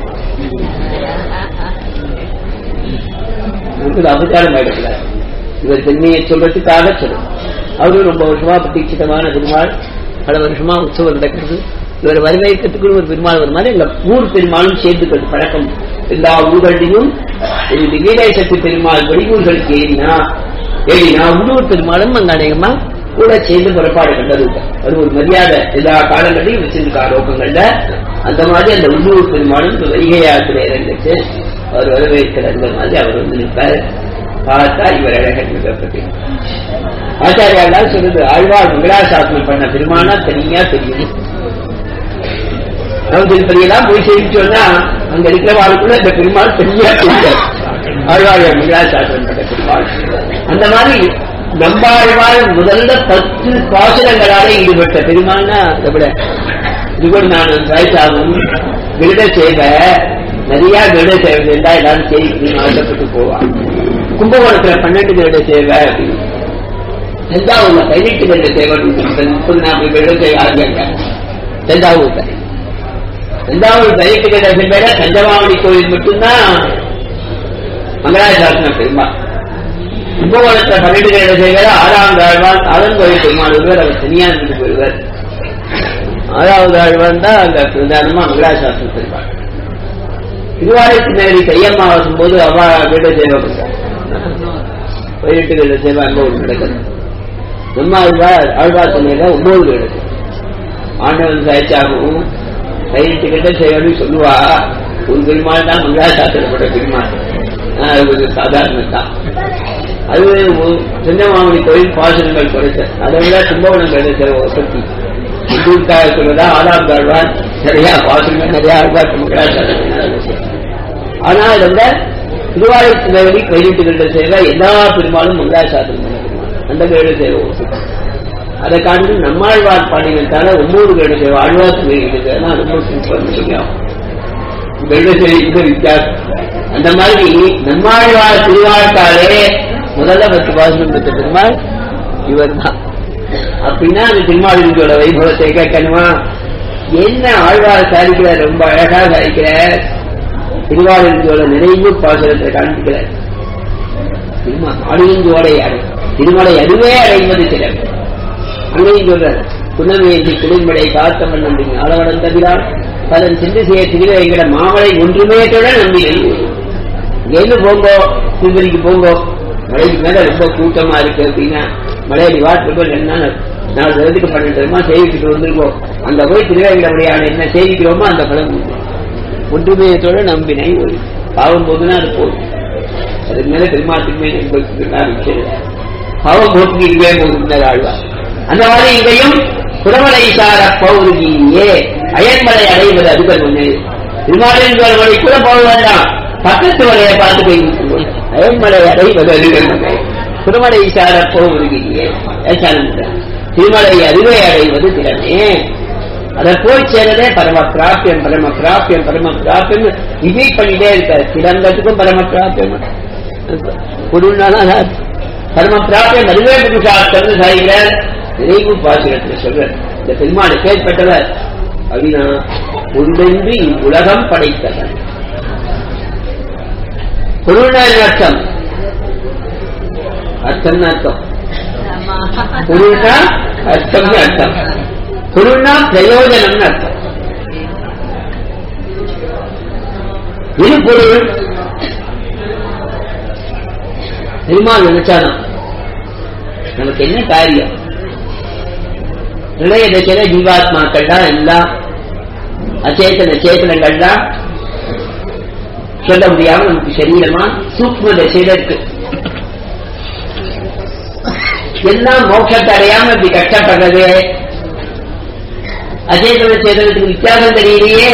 உங்களுக்கு அபச்சாரம் ஆயிடக்கூடாது இவர் பெண்மையை சொல்றதுக்காக சொல்லும் அவரும் ரொம்ப வருஷமா பிரதீட்சிதமான பெருமாள் பல வருஷமா உற்சவம் நடக்கிறது இவர் வரவேற்கிறதுக்கு ஒரு பெருமாள் ஒரு மாதிரி எங்க ஊர் பெருமாளும் சேர்த்துக்கிறது பழக்கம் எல்லா ஊர்களிலும் ஒரு திவ்யதேசத்து பெருமாள் வெளியூர்களுக்கு ஏறினா ஏறினா உள்ளூர் பெருமாளும் அங்க அநேகமா கூட சேர்ந்து புறப்பாடு கண்டது அது ஒரு மரியாதை எல்லா காலங்களையும் வச்சிருக்க ஆரோப்பங்கள்ல அந்த மாதிரி அந்த உள்ளூர் பெருமாளும் வைகையாத்துல இறந்துச்சு அவர் வரவேற்கிற அந்த மாதிரி அவர் வந்து நிற்பார் பார்த்தா இவர் அழகன் மிகப்பட்டு ஆச்சாரியால் சொல்றது ஆழ்வார் மங்களாசாசனம் பண்ண பெருமானா தனியா தெரியும் நம்ம திருப்பதியெல்லாம் போய் சேவிச்சோம்னா அங்க இருக்கிறவாளுக்குள்ள இந்த பெருமாள் தனியா தெரியாது ஆழ்வார் மங்களாசாசனம் பண்ண பெருமாள் அந்த மாதிரி நம்பாழ்வாள் முதல்ல பத்து பாசுரங்களால ஈடுபட்ட பெருமாள்னா அதை விட இது கூட நான் சாய்ச்சாகும் விருத சேவை நிறைய விருத சேவை இருந்தா எல்லாரும் சேவிக்கணும் ஆசைப்பட்டு போவான் கும்பகோணத்துல பன்னெண்டு வருட சேவை தஞ்சாவூர்ல பதினெட்டு வருட சேவை முப்பது நாற்பது வருட சேவை ஆரம்பிங்க தஞ்சாவூர்ல தஞ்சாவூர் பதினெட்டு வருட சேவை தஞ்சமாவளி கோயில் மட்டும்தான் மங்களாசாசன பெருமாள் கும்பகோணத்துல பன்னெண்டு வருட சேவை ஆறாவது ஆழ்வான் ஆதன் கோயில் பெருமாள் ஒருவர் அவர் தனியா இருந்துட்டு போயிருவர் ஆறாவது ஆழ்வான் தான் அங்க பிரதானமா மங்களாசாசன பெருமாள் திருவாரூர் மேரி கையம்மா வரும்போது அவா வீடு சேவை பண்றாங்க பதினெட்டு வீடு சேவை அங்க ஒரு நடக்குது நம்ம ஆழ்வார் ஆழ்வார் சொன்னீங்க ஒன்பது வீடு ஆண்டவன் சாய்ச்சாகவும் பதினெட்டு கிட்ட செய்யணும்னு சொல்லுவா ஒரு பெருமாள் தான் மங்களாசாத்திரப்பட்ட பெருமாள் ஆஹ் அது ஒரு சாதாரண தான் அது சின்னமாமணி கோயில் பாசனங்கள் குறைச்ச அதை விட கும்பகோணம் கிடைச்ச வசதி இந்தூர்காக சொல்றதா ஆதாம் தாழ்வான் நிறைய பாசனங்கள் நிறைய ஆழ்வார் மங்களாசாத்திரம் ஆனா அதை விட திருவாரூர் பதினெட்டு கிட்ட செய்வ எல்லா பெருமாளும் மங்களாசாத்திரம் பண்ண பெருமாள் அந்த கேடு செய்வ வசதி அதை காட்டி நம்மாழ்வார் பாடினத்தால ஒவ்வொரு கேடு செய்வ ஆழ்வார் செய்வதெல்லாம் ரொம்ப சூப்பர் விஷயம் வெள்ளசேரி இந்த வித்தியாசம் அந்த மாதிரி நம்மாழ்வார் திருவாழ்காலே முதல்ல பத்து பாசனம் பெற்ற பெருமாள் இவர் தான் அப்படின்னா அந்த திருமாலிங்கோட வைபவத்தை கேட்கணுமா என்ன ஆழ்வார் சாதிக்கிறார் ரொம்ப அழகா சாதிக்கிறார் திருவாரூரோட நிறைவு பாசனத்தை காண்பிக்கிறார் திருமா ஆடியஞ்சோடை அடை திருமலை அதுவே அடைவது சிலர் அங்கேயும் சொல்றார் புனமேந்தி குளிர்மடை காத்த மன்னன் ஆளவடம் தவிரால் பலன் சிந்து செய்ய திருவேங்கட மாமலை ஒன்றுமே தொட நம்பினேன் இங்கேருந்து போங்கோ திருவரிக்கு போங்கோ மலைக்கு மேல ரொம்ப கூட்டமா இருக்கு அப்படின்னா மலையடி வாட்டு ரெண்டு நாள் நாலு தரத்துக்கு பன்னெண்டு தரமா சேவிச்சுட்டு வந்திருக்கோம் அங்க போய் திருவேங்கடமுடியான என்ன சேவிக்கிறோமோ அந்த பலன் உண்டு. ஒன்றுமே தொட நம்பினை ஒரு பாவம் போதுன்னா அது போதும் அதுக்கு மேல பெருமாட்டுக்குமே என்பது பாவம் போக்குகிறே போதும் ஆழ்வார் அந்த மாதிரி இங்கேயும் புறமலை சார பௌருகியே அயன்மலை அடைவது அதுகள் ஒண்ணு திருமாலின் மலை கூட போக வேண்டாம் பக்கத்து மலையை பார்த்து போய் அயன்மலை அடைவது அதுகள் ஒண்ணு புறமலை சார பௌருகியே திருமலை அதுவே அடைவது திறனே அதை போய் சேரதே பரம பிராப்பியம் பரம பிராப்பியம் பரம பிராப்பியம் விஜய் பண்ணிட்டே இருக்காரு சிலங்கத்துக்கும் பரம பிராப்பியம் ஒரு நாள் பரம பிராப்பியம் அதுவே புருஷார்த்தம் சாய்கிறார் நிறைவு பாசுரத்தில் சொல்ற இந்த பெருமாள் கேட்பட்டவர் அப்படின்னா ஒன்றென்று இவ்வுலகம் படைத்தவர் பொருள்னால் அர்த்தம் அர்த்தம் அர்த்தம் பொருள்னா அர்த்தம் அர்த்தம் பொருள்னா பிரயோஜனம்னு அர்த்தம் இது பொருள் பெருமாள் நினைச்சாதான் நமக்கு என்ன காரியம் இளைய தசையில ஜீவாத்மாக்கள் தான் எல்லாம் அச்சேதன சேத்தனங்கள் தான் சொல்ல முடியாம நமக்கு சரீரமா சூக்ம தசையில இருக்கு எல்லாம் மோட்சத்தை அடையாம இப்படி கஷ்டப்படுறது அச்சேதன சேதனத்துக்கு வித்தியாசம் தெரியலையே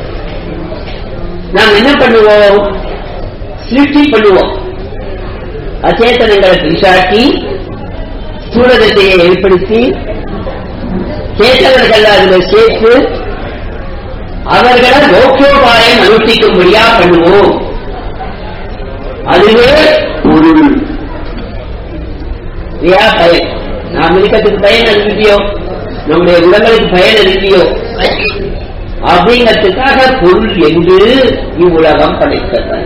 நாம் என்ன பண்ணுவோம் சிருஷ்டி பண்ணுவோம் அச்சேதனங்களை பிரிசாக்கி சூழதத்தையை ஏற்படுத்தி சேத்தவர்கள் அதில் சேர்த்து அவர்களை மோட்சோபாயம் அனுஷ்டிக்கும்படியா பண்ணுவோம் அதுவே பொருள் இல்லையா பயன் நாம் இருக்கத்துக்கு பயன் அனுப்பியோ நம்முடைய உடங்களுக்கு பயன் அனுப்பியோ அப்படிங்கிறதுக்காக பொருள் என்று இவ்வுலகம் படைத்தது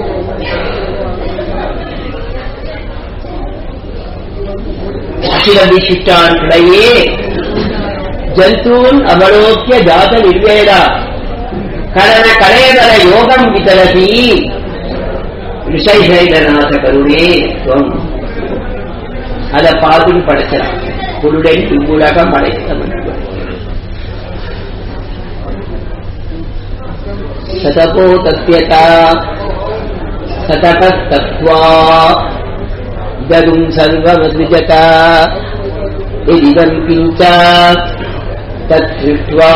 விசிஷ்டான்களையே ஜந்தூன் அவலோக்கிய ஜாத நிர்வேத கரண கலையதர யோகம் விதரசி விஷயநாத கருணே துவம் அதை பார்த்து படைச்சான் பொருளை இவ்வுலகம் படைத்தவன் சதபோ தத்யதா சதகஸ்தத்வா ஜகும் சர்வமத்விஜதா यदिदम् किञ्च तच्छ्रुत्वा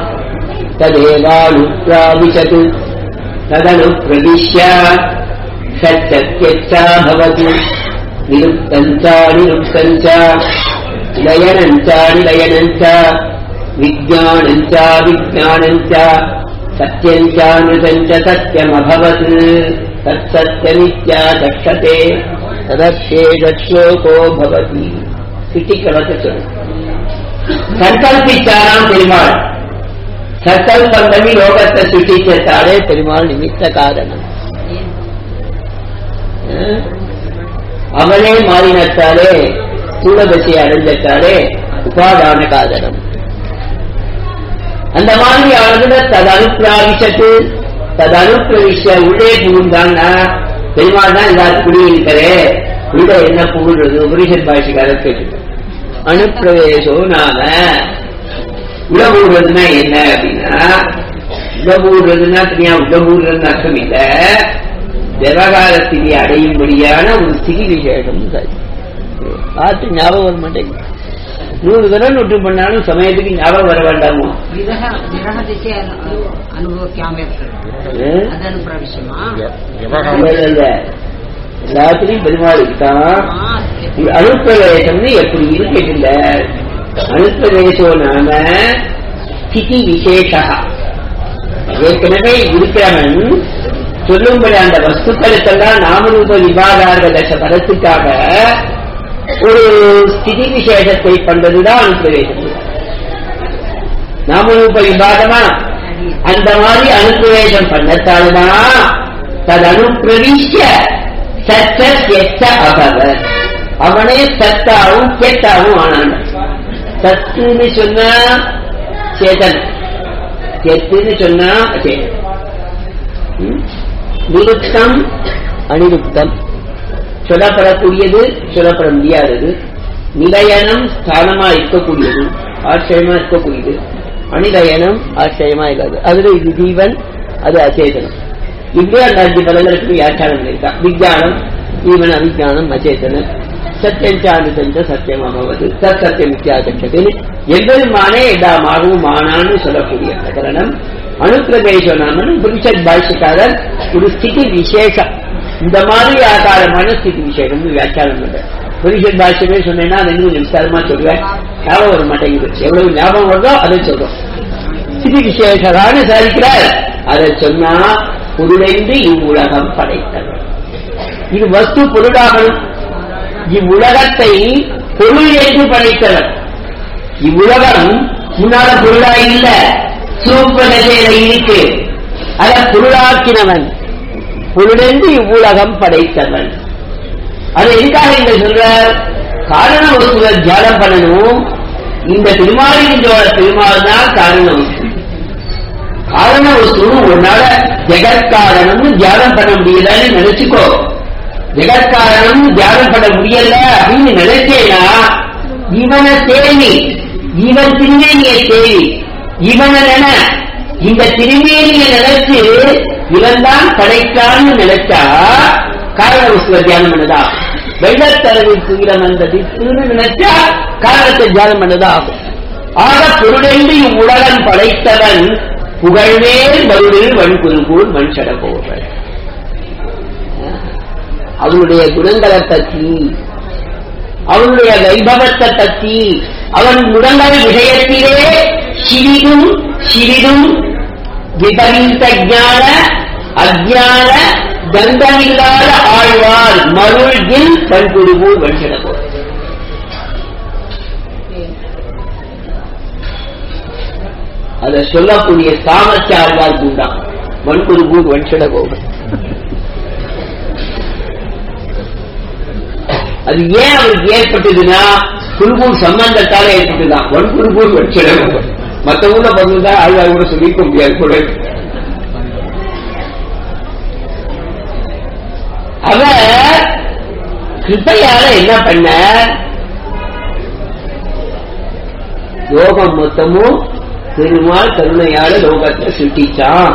तदेवानुप्राविशत् तदनुप्रविश्य षट्चत्यच्छा भवतु निरुक्तम् च निरुक्तम् च लयनम् च निलयनम् च विज्ञानम् च विज्ञानम् च सत्यम् च नृतम् च सत्यमभवत् तत्सत्यमित्या चक्षते तदस्येदश्लोको भवति சிட்டிக்களத்தை சொல்லு சங்கல்பிச்சாராம் பெருமாள் சங்கல்பந்தமி லோகத்தை சிட்டிச்சாலே பெருமாள் நிமித்த காரணம் அவனே மாறினத்தாலே சூழதசை அடைஞ்சத்தாலே உபாதான காரணம் அந்த மாதிரி ஆனதுல தது அனுப்பிராவிசத்து தது அனுப்பிரவிஷ உள்ளே புகுந்தான்னா பெருமாள் தான் எல்லாரும் குடியிருக்கிறே உள்ள என்ன புகுறது உபரிஷத் பாஷிக்காரர் கேட்டு அனுப்பிரவேசோ நாம உள்ள புகுறதுன்னா என்ன அப்படின்னா உடம்பூடுறதுன்னா தனியா உடம்பூடுறதுன்னு அர்த்தம் இல்ல விவகார ஸ்திதி அடையும்படியான ஒரு ஸ்திதி விசேஷம் சரி பார்த்து ஞாபகம் வர மாட்டேங்குது நூறு தடவை நொட்டு பண்ணாலும் சமயத்துக்கு ஞாபகம் வர வேண்டாமோ விரக விரக திசை அனு- அனுபவிக்காம இருக்கிறது ஏ? அது அனுப்புற விஷயமா இல்ல, இல்ல, இல்ல. எல்லாத்திலையும் பெருமாள் இருக்கான் ஆ, சரி. அனுப்பிரவேசம்னு எப்படி இருக்குல்ல அனுப்பிரவேசோ நாம ஸ்திதி விசேஷா ஏற்கனவே இருக்கிறவன் சொல்லும்படி அந்த வஸ்துக்களுக்கெல்லாம் நாமரூப விவாதார்த்த தச பதத்துக்காக ஒரு ஸ்திதி விசேஷத்தை பண்றதுதான் அனுப்பிரவேசம் நாமரூப விவாதமா அந்த மாதிரி அனுப்பிரவேசம் பண்ணத்தால்தான் தது அனுப்பிரவிஷ்ய சச்ச எச்ச அபவத் அவனே சத்தாவும் கெட்டாவும் ஆனான் சத்துன்னு சொன்னா சேதன் கெத்துன்னு சொன்னா அச்சேதன் ம்? நிருப்தம் அனிருப்தம் சொல்லப்படக்கூடியது சொல்லப்பட முடியாதது நிலையனம் ஸ்தானமா இருக்கக்கூடியது ஆச்சரியமா இருக்கக்கூடியது அனிலயனம் ஆச்சரியமா இல்லாது அதுல இது ஜீவன் அது அச்சேதனம் இப்படியே அந்த அஞ்சு பதங்களுக்கு வியாக்கியானம் இருக்கா விஜயானம் ஜீவன் அவிஜானம் அச்சேதனம் சத்தியம் சாண்டிதஞ்ச சத்தியம் அமவது சத் சத்தியம் வித்தியாசத்தில் எம்பெருமானே எல்லாமாகவும் ஆனான்னு சொல்லக்கூடிய பிரகரணம் அனுப்பிரவேசனாமன் புரிஷத் பாஷ்யக்காரர் ஒரு ஸ்திதி விசேஷம் இந்த மாதிரி ஆகாரமான ஸ்திதி விசேஷம் வியாக்கியானம் பண்ற புரிஷத் பாஷ்யமே சொன்னேன்னா அது இன்னும் விஸ்தாரமா சொல்லுவேன் ஞாபகம் வர மாட்டேங்குது எவ்வளவு ஞாபகம் வருதோ அதை சொல்றோம் ஸ்திதி விசேஷரான சாதிக்கிறார் அதை சொன்னா பொருளைந்து இவ்வுலகம் படைத்தவர் இது வஸ்து பொருளாகணும் இவ்வுலகத்தை பொருள் என்று படைத்தவர் இவ்வுலகம் முன்னால பொருளா இல்ல சூப்ப நிலையில இருக்கு அத பொருளாக்கினவன் பொருளென்று இவ்வுலகம் படைத்தவன் அது எதுக்காக இங்க சொல்ற காரண வஸ்துவை தியானம் பண்ணணும் இந்த திருமாலிங்கோட திருமால் தான் காரண வஸ்து காரண வஸ்துன்னு ஒரு நாள ஜெகத்காரணம்னு தியானம் பண்ண முடியலன்னு நினைச்சுக்கோ ஜெகத்காரணம் தியானம் பண்ண முடியல அப்படின்னு நினைச்சேனா இவனை தேவி இவன் திருமேனியை தேவி இவனை நின இந்த திருமேனியை நினைச்சு இவன் தான் படைத்தான்னு நினைச்சா காரண வஸ்துவ தியானம் பண்ணதா வெள்ளத்தரவில் துயிலம் அந்த திட்டுன்னு நினைச்சா காரணத்தை தியானம் பண்ணதா ஆகும் ஆக பொருளென்று இவ்வுலகம் படைத்தவன் புகழ்வேல் மருளில் வன்குருகூர் மண்சட போவன் அவனுடைய குணங்களை பற்றி அவனுடைய வைபவத்தை பற்றி அவன் குணங்கள் விஷயத்திலே சிறிதும் சிறிதும் விபரீத ஞான அஜான கந்தமில்லாத ஆழ்வார் மருள்கில் பண்புருகூர் வன்சடபோ அதை சொல்லக்கூடிய சாமர்த்திய ஆழ்வார் கூண்டான் வன்குருகூர் வன்சடகோபன் அது ஏன் அவருக்கு ஏற்பட்டதுன்னா குருகூர் சம்பந்தத்தால ஏற்பட்டுதான் ஒன் குருகூர் வச்சிடம் மத்த ஊர்ல பிறந்ததா ஆழ்வார் கூட சொல்லிக்க முடியாது கூட அவ கிருப்பையால என்ன பண்ண யோகம் மொத்தமும் பெருமாள் கருணையால லோகத்தை சிருஷ்டிச்சான்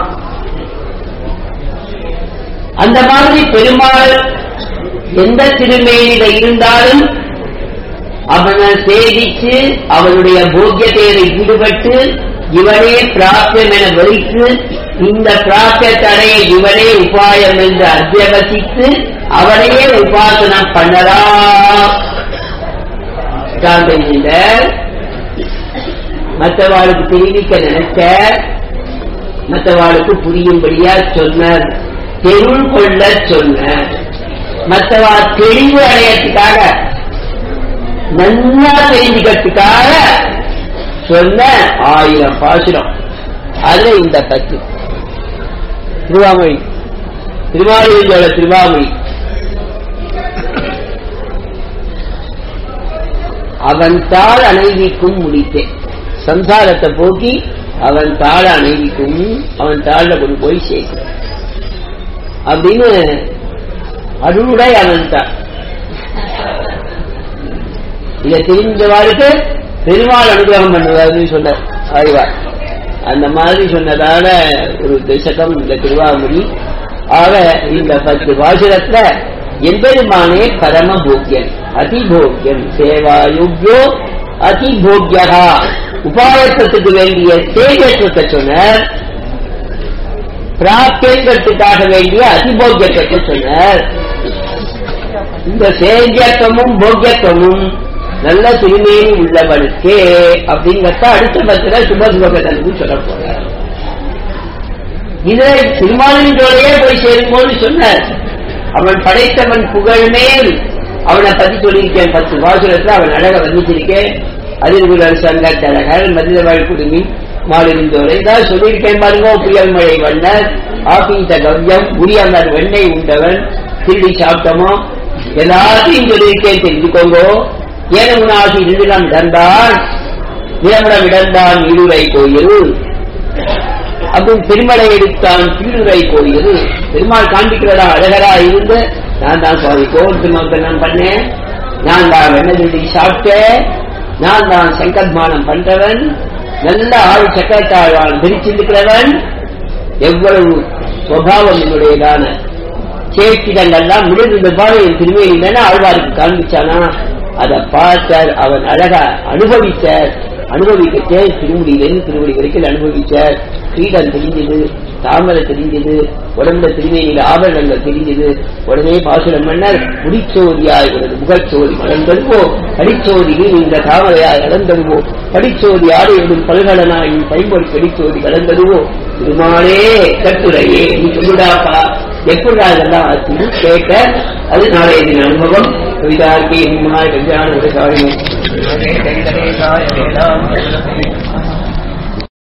அந்த மாதிரி பெருமாள் எந்த திருமேனில இருந்தாலும் அவனை சேவிச்சு அவனுடைய போக்கியத்தையில ஈடுபட்டு இவனே பிராப்தியம் என வைத்து இந்த பிராப்தியத்தடைய இவனே உபாயம் என்று அத்தியவசித்து அவனையே உபாசனம் பண்ணலாம் காந்தர் மற்றவாளுக்கு தெரிவிக்க நினைச்ச மற்றவாளுக்கு புரியும்படியா சொன்னார் தெருள் கொள்ள சொன்னார் மற்றவா தெளிவு அடையறதுக்காக நல்லா தெரிஞ்சுக்கிறதுக்காக சொன்ன ஆயிரம் பாசுரம் அதுல இந்த பத்து திருவாமொழி திருமாவளியோட திருவாமொழி அவன் தாள் அணைவிக்கும் முடித்தேன் சம்சாரத்தை போக்கி அவன் தாழ அணைவிக்கும் அவன் தாழ கொண்டு போய் சேர்க்கும் அப்படின்னு அருளுடை அவன் தான் இதை தெரிஞ்சவாளுக்கு பெருமாள் அனுகிரகம் பண்ணுவாருன்னு சொன்னார் ஆழ்வார் அந்த மாதிரி சொன்னதான ஒரு தசகம் இந்த திருவாமொழி ஆக இந்த பத்து பாசுரத்துல எம்பெருமானே பரம போக்கியன் அதிபோக்கியன் சேவாயுக்யோ அதிபோக்கியா உபாயத்துக்கு வேண்டிய சேகத்துவத்தை சொன்னார் பிராப்தியங்கிறதுக்காக வேண்டிய அதிபோக்கியத்தை சொன்னார் இந்த சேகியத்துவமும் போக்கியத்துவமும் நல்ல திருமேனி உள்ளவனுக்கே அப்படிங்கறத அடுத்த பத்திர சுபசுபகதனுக்கு சொல்ல போறார் இதை திருமாலின்றோடையே போய் சேரும்போது சொன்னார் அவன் படைத்தவன் புகழ்மேல் அவனை பத்தி சொல்லியிருக்கேன் பத்து வாசுரத்துல அவன் அழக வர்ணிச்சிருக்கேன் அதிர்குலர் சங்கத்தழகர் மதிதவாழ் குடுமி மாலிருந்தோரை தான் சொல்லியிருக்கேன் பாருங்க புயல் மழை வண்ணர் ஆபீச கவ்யம் உரியமர் வெண்ணெய் உண்டவன் திருடி சாப்பிட்டமோ எல்லாத்தையும் சொல்லியிருக்கேன் தெரிஞ்சுக்கோங்க ஏனமுனாகி இருந்திடம் இடந்தான் நிலமடம் இடந்தான் இருளை கோயில் அதுவும் பெருமலை எடுத்தான் கீழுரை கோயில் பெருமாள் காண்பிக்கிறதா அழகரா இருந்து நான் தான் சுவாமி கோவில் திருமணம் பண்ணேன் நான் தான் வெண்ணதி சாப்பிட்டேன் நான் தான் சங்கத்மானம் பண்றவன் நல்ல ஆள் சக்கரத்தாழ்வான் பிரிச்சிருக்கிறவன் எவ்வளவு சுவாவம் என்னுடையதான சேக்கிடங்கள்லாம் முடிந்த பாடு என் திருமேனி தானே ஆழ்வாருக்கு காண்பிச்சானா அதை பார்த்தார் அவன் அழகா அனுபவித்தார் அனுபவிக்கச்சே திருமுடியிலிருந்து திருமுடி வரைக்கும் அனுபவிச்சார் கிரீடம் தெரிஞ்சது தாமரை தெரிஞ்சது உடம்புல திருமையில ஆபரணங்கள் தெரிஞ்சது உடனே பாசுரம் மன்னர் முடிச்சோதியாய் உனது முகச்சோதி மலர்ந்ததுவோ படிச்சோதியில் இந்த தாமரையாய் அளந்ததுவோ படிச்சோதி ஆடையோடும் பல்கலனாய் பைம்பொறி படிச்சோதி கலந்ததுவோ திருமாலே கட்டுரையே நீ சொல்லுடாப்பா எப்படா இதெல்லாம் ஆச்சுன்னு கேட்க அது நாளைய தின அனுபவம் கவிதார்க்கி கல்யாண உடைய சாரி